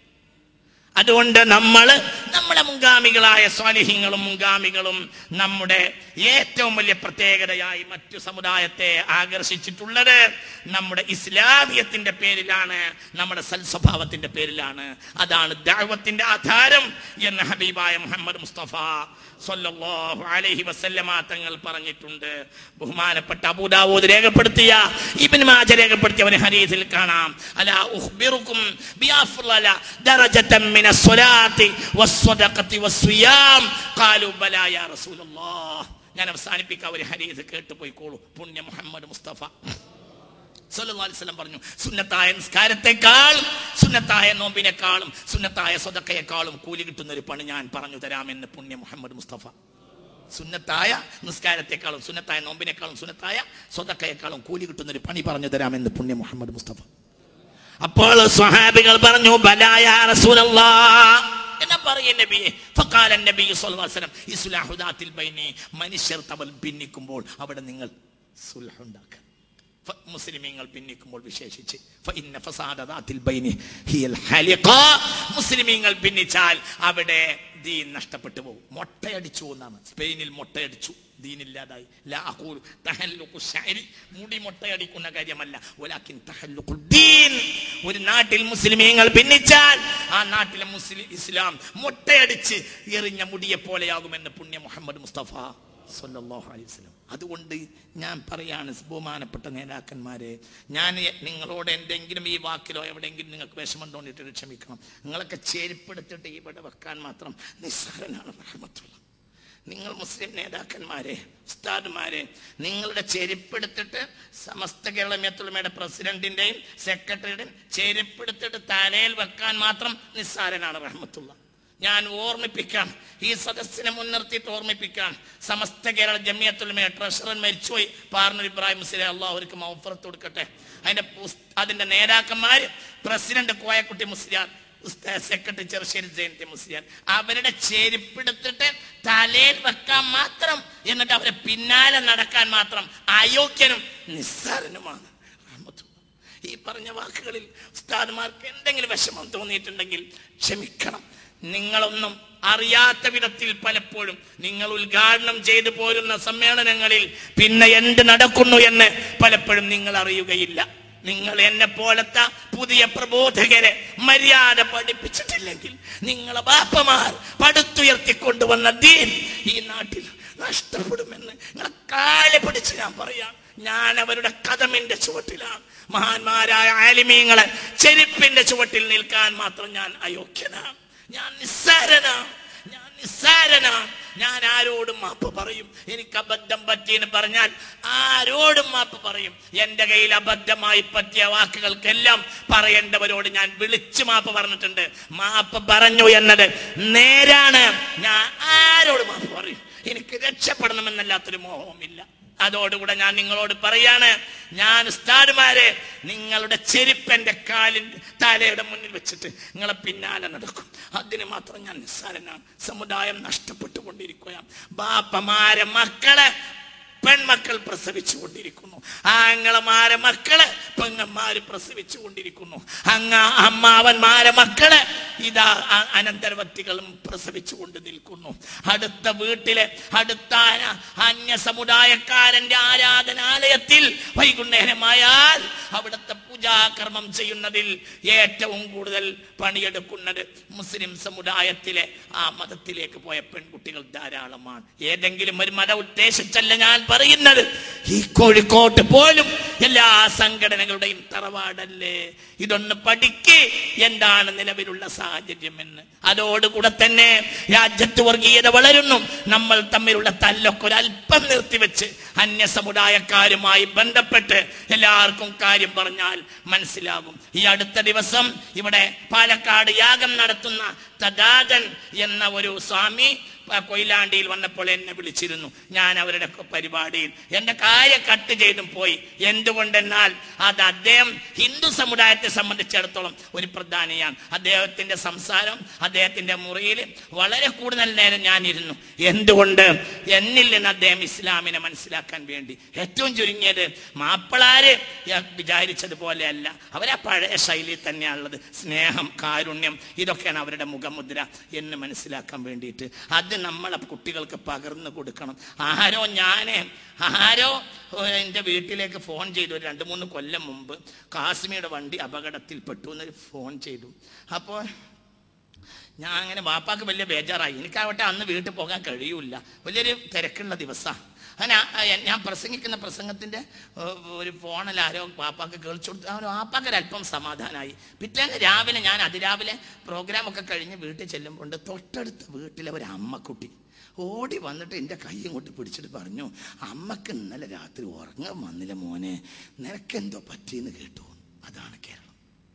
അതുകൊണ്ട് നമ്മൾ നമ്മുടെ മുൻഗാമികളായ സ്വാലിഹ്യങ്ങളും മുൻഗാമികളും നമ്മുടെ ഏറ്റവും വലിയ പ്രത്യേകതയായി മറ്റു സമുദായത്തെ ആകർഷിച്ചിട്ടുള്ളത് നമ്മുടെ ഇസ്ലാമിയത്തിന്റെ പേരിലാണ് നമ്മുടെ സൽസ്വഭാവത്തിന്റെ പേരിലാണ് അതാണ് ദൈവത്തിന്റെ ആധാരം എന്ന് ഹബീബായ മുഹമ്മദ് മുസ്തഫ സല്ലല്ലാഹു അലൈഹി വസല്ലമ തങ്ങൾ പറഞ്ഞിട്ടുണ്ട് ബഹുമാനപ്പെട്ട അബൂദാവൂദ് രേഖപ്പെടുത്തിയ ഇബ്നു മാജ രേഖപ്പെടുത്തിയ ഒരു ഹദീസിൽ കാണാം അലാ ഉഖ്ബിറുക്കും ബിഅഫ്ളല ദറജതൻ മിന സ്വലാത്തി വസ്സദഖത്തി വസ്സിയാം ഖാലു ബലാ യാ റസൂലല്ലാഹ് ഞാൻ അവസാനിപ്പിക്കാം ഒരു ഹദീസ് കേട്ടു പോയിക്കോളൂ പുണ്യ മുഹമ്മദ് മുസ്തഫ സല്ലല്ലാഹു അലൈഹി വസല്ലം പറഞ്ഞു സുന്നത്തായ നിസ്കാരത്തെക്കാൾ സുന്നത്തായ നോമ്പിനേക്കാളും സുന്നത്തായ സ്വതക്കയെക്കാളും കൂലി കിട്ടുന്ന ഒരു പണി ഞാൻ പറഞ്ഞു തരാമെന്ന് പുണ്യ മുഹമ്മദ് മുസ്തഫ സുന്നത്തായ നിസ്കാരത്തെക്കാളും സുന്നത്തായ നോമ്പിനേക്കാളും സുന്നത്തായ സ്വതക്കയെക്കാളും കൂലി കിട്ടുന്ന ഒരു പണി പറഞ്ഞു തരാമെന്ന് പുണ്യ മുഹമ്മദ് മുസ്തഫ അപ്പോൾ സ്വഹാബികൾ പറഞ്ഞു ബലായ റസൂലല്ലാ എന്നാ പറയ നബിയെ ഫഖാല നബി സ്വല്ലല്ലാഹു അലൈഹി വസല്ലം ഇസ്ലാഹു ദാത്തിൽ ബൈനി മനുഷ്യർ തമ്മിൽ ഭിന്നിക്കുമ്പോൾ അവിടെ നിങ്ങൾ സുൽഹ് ഉണ്ടാക്കുക ഫ- മുസ്ലിമീങ്ങൾ ഭിന്നിക്കുമ്പോൾ വിശേഷിച്ച് ഫഇന്ന ഫസാദ ദാത്തിൽ ബൈനി ഹിയൽ ഹലിഖ. മുസ്ലിമീങ്ങൾ ഭിന്നിച്ചാൽ അവിടെ ദീൻ നഷ്ടപ്പെട്ടു പോകും മൊട്ടയടിച്ചു എന്നാണ് സ്പെയിനിൽ മൊട്ടയടിച്ചു ദീനില്ലാതായി ലാ അഖൂലു തഹല്ലുഖു ശഅരി മുടി മൊട്ടയടിക്കുന്ന കാര്യമല്ല വലാകിൻ തഹല്ലുഖു ദീൻ ഒരു നാട്ടിൽ മുസ്ലിമീങ്ങൾ ഭിന്നിച്ചാൽ ആ നാട്ടിലെ മുസ്ലിം ഇസ്ലാം മൊട്ടയടിച്ച് എറിഞ്ഞ മുടിയെ പോലെയാകുമെന്ന് പുണ്യ മുഹമ്മദ് മുസ്തഫ സല്ലല്ലാഹു അലൈഹി വസല്ലം അതുകൊണ്ട് ഞാൻ പറയാണ് ബഹുമാനപ്പെട്ട നേതാക്കന്മാരെ ഞാൻ നിങ്ങളോട് എന്തെങ്കിലും ഈ വാക്കിലോ എവിടെയെങ്കിലും നിങ്ങൾക്ക് വിഷമം തോന്നിയിട്ട് ക്ഷമിക്കണം നിങ്ങളൊക്കെ ചെരുപ്പെടുത്തിട്ട് ഇവിടെ വെക്കാൻ മാത്രം നിസ്സാരനാണ് റഹ്മത്തുള്ള നിങ്ങൾ മുസ്ലിം നേതാക്കന്മാരെ ഉസ്താദുമാരെ നിങ്ങളുടെ ചെരുപ്പെടുത്തിട്ട് സമസ്ത കേരളമയത്തുള്ളമയുടെ പ്രസിഡന്റിന്റെയും സെക്രട്ടറിയുടെയും ചെരുപ്പെടുത്തിട്ട് തലയിൽ വെക്കാൻ മാത്രം നിസ്സാരനാണ് റഹ്മത്തുള്ള ഞാൻ ഓർമ്മിപ്പിക്കാം ഈ സദസ്സിനെ മുൻനിർത്തിയിട്ട് ഓർമ്മിപ്പിക്കാം സമസ്ത കേരള ജമിയത്തുലമയ ട്രഷറൻ മരിച്ചുപോയി പാർണർ ഇബ്രാഹിം മുസ്ലിം അള്ളാഹ് അവർക്ക് മൗഫറത്ത് കൊടുക്കട്ടെ അതിന്റെ പുസ്- അതിന്റെ നേതാക്കന്മാര് പ്രസിഡന്റ് കോയക്കുട്ടി മുസ്ലിയാർ ഉസ്താദ് സെക്രട്ടറി ചെറുശ്ശേരി ജയന്തി മുസ്ലിയാർ അവരുടെ ചെരുപ്പെടുത്തിട്ട് തലയിൽ വെക്കാൻ മാത്രം എന്നിട്ട് അവരെ പിന്നാലെ നടക്കാൻ മാത്രം അയോഗ്യനും നിസ്സാരനുമാണ് റഹ്മത്തുള്ളാഹ്. ഈ പറഞ്ഞ വാക്കുകളിൽ ഉസ്താദ്മാർക്ക് എന്തെങ്കിലും വിഷമം തോന്നിയിട്ടുണ്ടെങ്കിൽ ക്ഷമിക്കണം നിങ്ങളൊന്നും അറിയാത്ത വിധത്തിൽ പലപ്പോഴും നിങ്ങൾ ഉദ്ഘാടനം ചെയ്തു പോരുന്ന സമ്മേളനങ്ങളിൽ പിന്നെ എന്ത് നടക്കുന്നു എന്ന് പലപ്പോഴും നിങ്ങൾ അറിയുകയില്ല നിങ്ങൾ എന്നെ പോലത്തെ പുതിയ പ്രബോധകരെ മര്യാദ പഠിപ്പിച്ചിട്ടില്ലെങ്കിൽ നിങ്ങളെ ബാപ്പമാർ പടുത്തുയർത്തിക്കൊണ്ടുവന്ന ദീൻ ഈ നാട്ടിൽ നഷ്ടപ്പെടുമെന്ന് നിങ്ങളെ കാലെ പിടിച്ച് ഞാൻ പറയാം ഞാൻ അവരുടെ കഥമിന്റെ ചുവട്ടിലാണ് മഹാന്മാരായ ആലിമീങ്ങളെ ചെരുപ്പിന്റെ ചുവട്ടിൽ നിൽക്കാൻ മാത്രം ഞാൻ അയോഗ്യനാണ് ഞാൻ നിസ്സാരനാണ് ഞാൻ നിസ്സാരനാണ് ഞാൻ ആരോടും മാപ്പ് പറയും എനിക്ക് അബദ്ധം പറ്റിയെന്ന് പറഞ്ഞാൽ ആരോടും മാപ്പ് പറയും എന്റെ കയ്യിൽ അബദ്ധമായി പറ്റിയ വാക്കുകൾക്കെല്ലാം പറയേണ്ടവരോട് ഞാൻ വിളിച്ചു മാപ്പ് പറഞ്ഞിട്ടുണ്ട് മാപ്പ് പറഞ്ഞു എന്നത് നേരാണ് ഞാൻ ആരോട് മാപ്പ് പറയും എനിക്ക് രക്ഷപ്പെടണമെന്നല്ലാത്തൊരു മോഹവുമില്ല അതോടുകൂടെ ഞാൻ നിങ്ങളോട് പറയാണ് ഞാൻ ഉസ്താദുമാരെ നിങ്ങളുടെ ചെരുപ്പ് എന്റെ കാലിന്റെ തലയുടെ മുന്നിൽ വെച്ചിട്ട് നിങ്ങളെ പിന്നാലെ നടക്കും അതിന് മാത്രം ഞാൻ നിസ്സാരനാണ് സമുദായം നഷ്ടപ്പെട്ടുകൊണ്ടിരിക്കുകയാണ് ബാപ്പമാരെ മക്കളെ പെൺമക്കൾ പ്രസവിച്ചു കൊണ്ടിരിക്കുന്നു ആങ്ങളമാരെ മക്കളെ പെങ്ങന്മാര് പ്രസവിച്ചു കൊണ്ടിരിക്കുന്നു അങ്ങ അമ്മാവന്മാരെ മക്കളെ ഇതാ അ- അനന്തരവത്തികളും പ്രസവിച്ചു കൊണ്ട് നിൽക്കുന്നു അടുത്ത വീട്ടിലെ അടുത്ത അന- അന്യ സമുദായക്കാരന്റെ ആരാധനാലയത്തിൽ വൈകുന്നേരമായാൽ അവിടുത്തെ പൂജാകർമ്മം ചെയ്യുന്നതിൽ ഏറ്റവും കൂടുതൽ പണിയെടുക്കുന്നത് മുസ്ലിം സമുദായത്തിലെ ആ മതത്തിലേക്ക് പോയ പെൺകുട്ടികൾ ധാരാളമാണ് ഏതെങ്കിലും ഒരു മത ഉദ്ദേശിച്ചല്ല ഞാൻ പറയുന്നത് ഈ കോഴിക്കോട്ട് പോലും എല്ലാ സംഘടനകളുടെയും തറവാടല്ലേ ഇതൊന്ന് പഠിക്ക് എന്താണ് നിലവിലുള്ള സാഹചര്യം എന്ന് അതോടുകൂടെ തന്നെ രാജ്യത്ത് വർഗീയത വളരുന്നു നമ്മൾ തമ്മിലുള്ള തല്ലൊക്കെ ഒരല്പം നിർത്തിവെച്ച് അന്യ സമുദായക്കാരുമായി ബന്ധപ്പെട്ട് എല്ലാവർക്കും കാര്യം പറഞ്ഞാൽ മനസ്സിലാകും ഈ അടുത്ത ദിവസം ഇവിടെ പാലക്കാട് യാഗം നടത്തുന്ന തദാതൻ എന്ന ഒരു സ്വാമി ആ കൊയിലാണ്ടിയിൽ വന്നപ്പോൾ എന്നെ വിളിച്ചിരുന്നു ഞാൻ അവരുടെ ഒക്കെ പരിപാടിയിൽ എന്റെ കാര്യം കട്ട് ചെയ്തും പോയി എന്തുകൊണ്ടെന്നാൽ അത് അദ്ദേഹം ഹിന്ദു സമുദായത്തെ സംബന്ധിച്ചിടത്തോളം ഒരു പ്രധാനിയാണ് അദ്ദേഹത്തിന്റെ സംസാരം അദ്ദേഹത്തിന്റെ മുറിയിൽ വളരെ കൂടുതൽ നേരം ഞാൻ ഇരുന്നു എന്തുകൊണ്ട് എന്നിൽ നിന്ന് അദ്ദേഹം ഇസ്ലാമിനെ മനസ്സിലാക്കാൻ വേണ്ടി ഏറ്റവും ചുരുങ്ങിയത് മാപ്പിളാര് വിചാരിച്ചതുപോലെയല്ല അവരാ പഴയ ശൈലിയിൽ തന്നെയാണുള്ളത് സ്നേഹം കാരുണ്യം ഇതൊക്കെയാണ് അവരുടെ മുഖമുദ്ര എന്ന് മനസ്സിലാക്കാൻ വേണ്ടിയിട്ട് അത് നമ്മളെ കുട്ടികൾക്ക് പകർന്നു കൊടുക്കണം ആരോ ഞാനേ ആരോ ഏഹ്, എൻ്റെ വീട്ടിലേക്ക് ഫോൺ ചെയ്തു ഒരു രണ്ട് മൂന്ന് കൊല്ലം മുമ്പ് കാശ്മീരുടെ വണ്ടി അപകടത്തിൽപ്പെട്ടു എന്ന് ഫോൺ ചെയ്തു അപ്പോൾ ഞാൻ അങ്ങനെ വാപ്പാക്ക് വലിയ ബേജാറായി എനിക്കാവട്ടെ അന്ന് വീട്ടിൽ പോകാൻ കഴിയൂല വലിയൊരു തിരക്കുള്ള ദിവസമാണ് അങ്ങനെ ആ- ആ ഞാൻ പ്രസംഗിക്കുന്ന പ്രസംഗത്തിന്റെ ഏഹ്, ഒരു ഫോണിൽ ആരോ വാപ്പാക്ക് കേൾച്ചു കൊടുത്തു ആ ഒരു വാപ്പാക്ക് ഒരല്പം സമാധാനമായി പിറ്റേന്ന് രാവിലെ ഞാൻ അതിരാവിലെ പ്രോഗ്രാം ഒക്കെ കഴിഞ്ഞ് വീട്ടിൽ ചെല്ലുമ്പോൾ തൊട്ടടുത്ത വീട്ടിലെ ഒരു അമ്മക്കുട്ടി ഓടി വന്നിട്ട് എൻ്റെ കൈ ഇങ്ങോട്ട് പിടിച്ചിട്ട് പറഞ്ഞു അമ്മക്ക് ഇന്നലെ രാത്രി ഉറങ്ങാൻ വന്നില്ല മോനെ നിനക്കെന്തോ പറ്റിയെന്ന് കേട്ടു അതാണ് കേരളം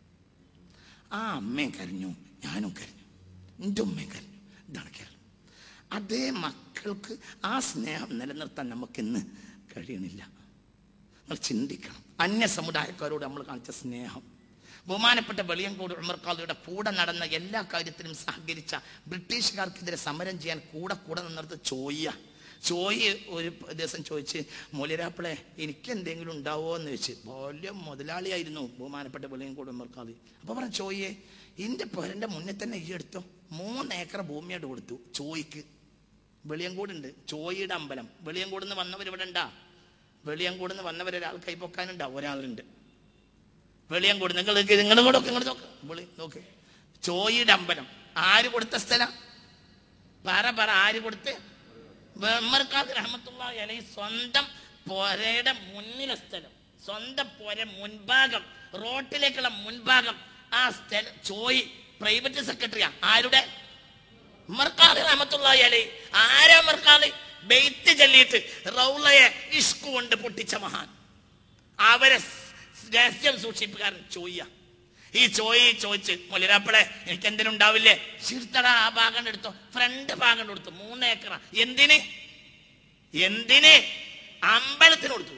ആ അമ്മയും കരഞ്ഞു ഞാനും കരഞ്ഞു എൻ്റെ ഉമ്മയും കരഞ്ഞു ഇതാണ് കേരളം അതേ മക്കൾക്ക് ആ സ്നേഹം നിലനിർത്താൻ നമുക്കിന്ന് കഴിയണില്ല നമ്മൾ ചിന്തിക്കണം അന്യ സമുദായക്കാരോട് നമ്മൾ കാണിച്ച സ്നേഹം ബഹുമാനപ്പെട്ട വെളിയങ്കോട് ഉമർക്കാളിയുടെ കൂടെ നടന്ന എല്ലാ കാര്യത്തിലും സഹകരിച്ച ബ്രിട്ടീഷുകാർക്കെതിരെ സമരം ചെയ്യാൻ കൂടെ കൂടെ നിന്നിടത്ത് ചോയ്യ ചോയി ഒരു ദിവസം ചോദിച്ച് മൂലരാപ്പിളെ എനിക്ക് എന്തെങ്കിലും ഉണ്ടാവോ എന്ന് വെച്ച് വലിയ മുതലാളിയായിരുന്നു ബഹുമാനപ്പെട്ട വെളിയങ്കോട് ഉമർക്കാളി അപ്പൊ പറഞ്ഞു ചോയ്യെ ഇന്റെ പേരന്റെ മുന്നിൽ തന്നെ ഈ എടുത്തോ മൂന്ന് ഏക്കർ ഭൂമിയായിട്ട് കൊടുത്തു ചോയ്ക്ക് വെളിയങ്കോടുണ്ട് ചോയിയുടെ അമ്പലം വെളിയങ്കോട് നിന്ന് വന്നവർ ഇവിടെ ഉണ്ടാ വെളിയങ്കോട് നിന്ന് വന്നവർ ഒരാൾ കൈപ്പൊക്കാനുണ്ടാ ഒരാളുണ്ട് വെളിയങ്കോട് നിങ്ങൾ നിങ്ങളും കൂടെ ഒക്കെ ഇങ്ങോട്ട് നോക്ക് വെളി നോക്ക് ചോയിയുടെ അമ്പലം ആര് കൊടുത്ത സ്ഥലം പറ പറ ആര് കൊടുത്ത് വെമ്മർക്കാദ് റഹമത്തുള്ള അലൈ സ്വന്തം പൊരയുടെ മുന്നിലെ സ്ഥലം സ്വന്തം പൊര മുൻഭാഗം റോട്ടിലേക്കുള്ള മുൻഭാഗം ആ സ്ഥലം ചോയി പ്രൈവറ്റ് സെക്രട്ടറിയാ ആരുടെ മർക്കാദ് റഹമത്തുള്ള അലൈ ആരാ മർക്കാദ് ബെയ്ത്ത് ചൊല്ലിയിട്ട് റൗളയെ ഇഷ്കു കൊണ്ട് പൊട്ടിച്ച മഹാൻ അവരെ സ് രഹസ്യം സൂക്ഷിപ്പുകാരൻ ചോയ്യ ഈ ചോയി ചോദിച്ച് മുലരാപ്പളെ എനിക്ക് എന്തിനും ഉണ്ടാവില്ലേ ചിർത്തട ആ ഭാഗം എടുത്തോ ഫ്രണ്ട് ഭാഗം എടുത്തു മൂന്ന് ഏക്കറ എന്തിന് എന്തിന് അമ്പലത്തിന് കൊടുത്തു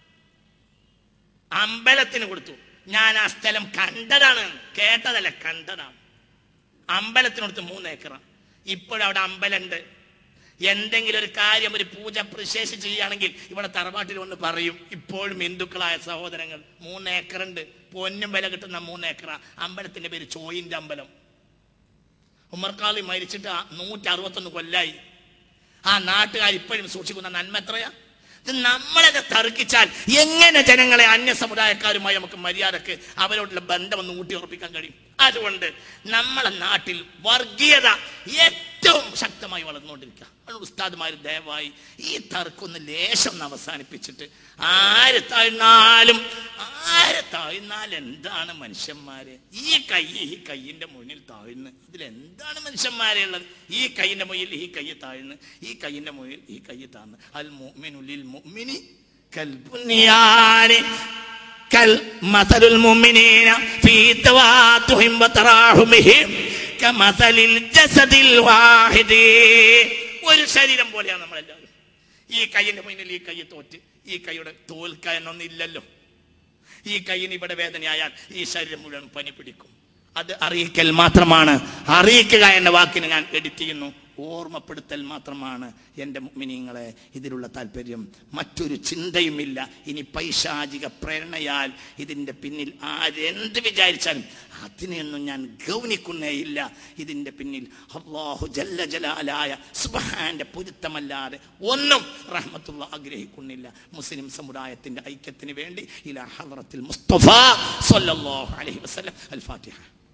അമ്പലത്തിന് കൊടുത്തു ഞാൻ ആ സ്ഥലം കണ്ടതാണ് കേട്ടതല്ല കണ്ടതാണ് അമ്പലത്തിന് കൊടുത്ത് മൂന്ന് ഏക്കറ ഇപ്പോഴവിടെ അമ്പലമുണ്ട് എന്തെങ്കിലും ഒരു കാര്യം ഒരു പൂജ പ്രശേഷം ചെയ്യുകയാണെങ്കിൽ ഇവിടെ തറവാട്ടിൽ വന്ന് പറയും ഇപ്പോഴും ഹിന്ദുക്കളായ സഹോദരങ്ങൾ മൂന്ന് ഏക്കറുണ്ട് പൊന്നും വില കിട്ടുന്ന മൂന്ന് ഏക്കറ അമ്പലത്തിന്റെ പേര് ചോയിന്റെ അമ്പലം ഉമ്മർക്കാളി മരിച്ചിട്ട് ആ നൂറ്റി അറുപത്തൊന്ന് കൊല്ലായി ആ നാട്ടുകാർ ഇപ്പോഴും സൂക്ഷിക്കുന്ന നന്മ എത്രയാ ഇത് നമ്മളത് തർക്കിച്ചാൽ എങ്ങനെ ജനങ്ങളെ അന്യ സമുദായക്കാരുമായി നമുക്ക് മര്യാദക്ക് അവരോടുള്ള ബന്ധം ഒന്ന് ഊട്ടി ഉറപ്പിക്കാൻ കഴിയും അതുകൊണ്ട് നമ്മളെ നാട്ടിൽ വർഗീയത ഏറ്റവും ഏറ്റവും ശക്തമായി വളർന്നുകൊണ്ടിരിക്കുക അതുകൊണ്ട് ഉസ്താദുമാർ ദയവായി ഈ തർക്കൊന്ന് ലേശം ഒന്ന് അവസാനിപ്പിച്ചിട്ട് ആര് താഴ്ന്നാലും ആര് താഴ്ന്നാൽ എന്താണ് മനുഷ്യന്മാര് ഈ കൈ ഈ കൈയിന്റെ മുന്നിൽ താഴ്ന്ന് ഇതിലെന്താണ് മനുഷ്യന്മാരെ ഉള്ളത് ഈ കൈയിന്റെ മുന്നിൽ ഈ കൈ താഴ്ന്ന് ഈ കൈയിന്റെ മുന്നിൽ ഈ കൈ താഴ്ന്ന് അൽ മുഅ്മിനുലിൽ മുഅ്മിനി കൽബുനിയാനി كالمثل المؤمنين في تواتهم وتراحمهم كمثل الجسد الواحد ഒരു ശരീരം പോലെയാണ് നമ്മളെല്ലാവരും ഈ കൈയിന്റെ മുന്നിൽ ഈ കൈ തോറ്റ് ഈ കൈയുടെ തോൽക്കാനൊന്നും ഇല്ലല്ലോ ഈ കൈയിന് ഇവിടെ വേദനയായാൽ ഈ ശരീരം മുഴുവൻ പനി പിടിക്കും അത് അറിയിക്കൽ മാത്രമാണ് അറിയിക്കുക എന്ന വാക്കിന് ഞാൻ എഡിറ്റ് ചെയ്യുന്നു ഓർമ്മപ്പെടുത്തൽ മാത്രമാണ് എൻ്റെ മിനിങ്ങളെ ഇതിലുള്ള താല്പര്യം മറ്റൊരു ചിന്തയുമില്ല ഇനി പൈശാചിക പ്രേരണയാൽ ഇതിൻ്റെ പിന്നിൽ ആരെന്ത് വിചാരിച്ചാലും അതിനെയൊന്നും ഞാൻ ഗൗനിക്കുന്നേയില്ല ഇതിൻ്റെ പിന്നിൽ അള്ളാഹു ജല്ല ജലാലായ സുബഹാന്റെ പൊരുത്തമല്ലാതെ ഒന്നും റഹ്മത്തുള്ള ആഗ്രഹിക്കുന്നില്ല മുസ്ലിം സമുദായത്തിന്റെ ഐക്യത്തിന് വേണ്ടി ഇലാ ഹദ്റത്തിൽ മുസ്തഫ സല്ലല്ലാഹു അലൈഹി വസല്ലം അൽ ഫാത്തിഹ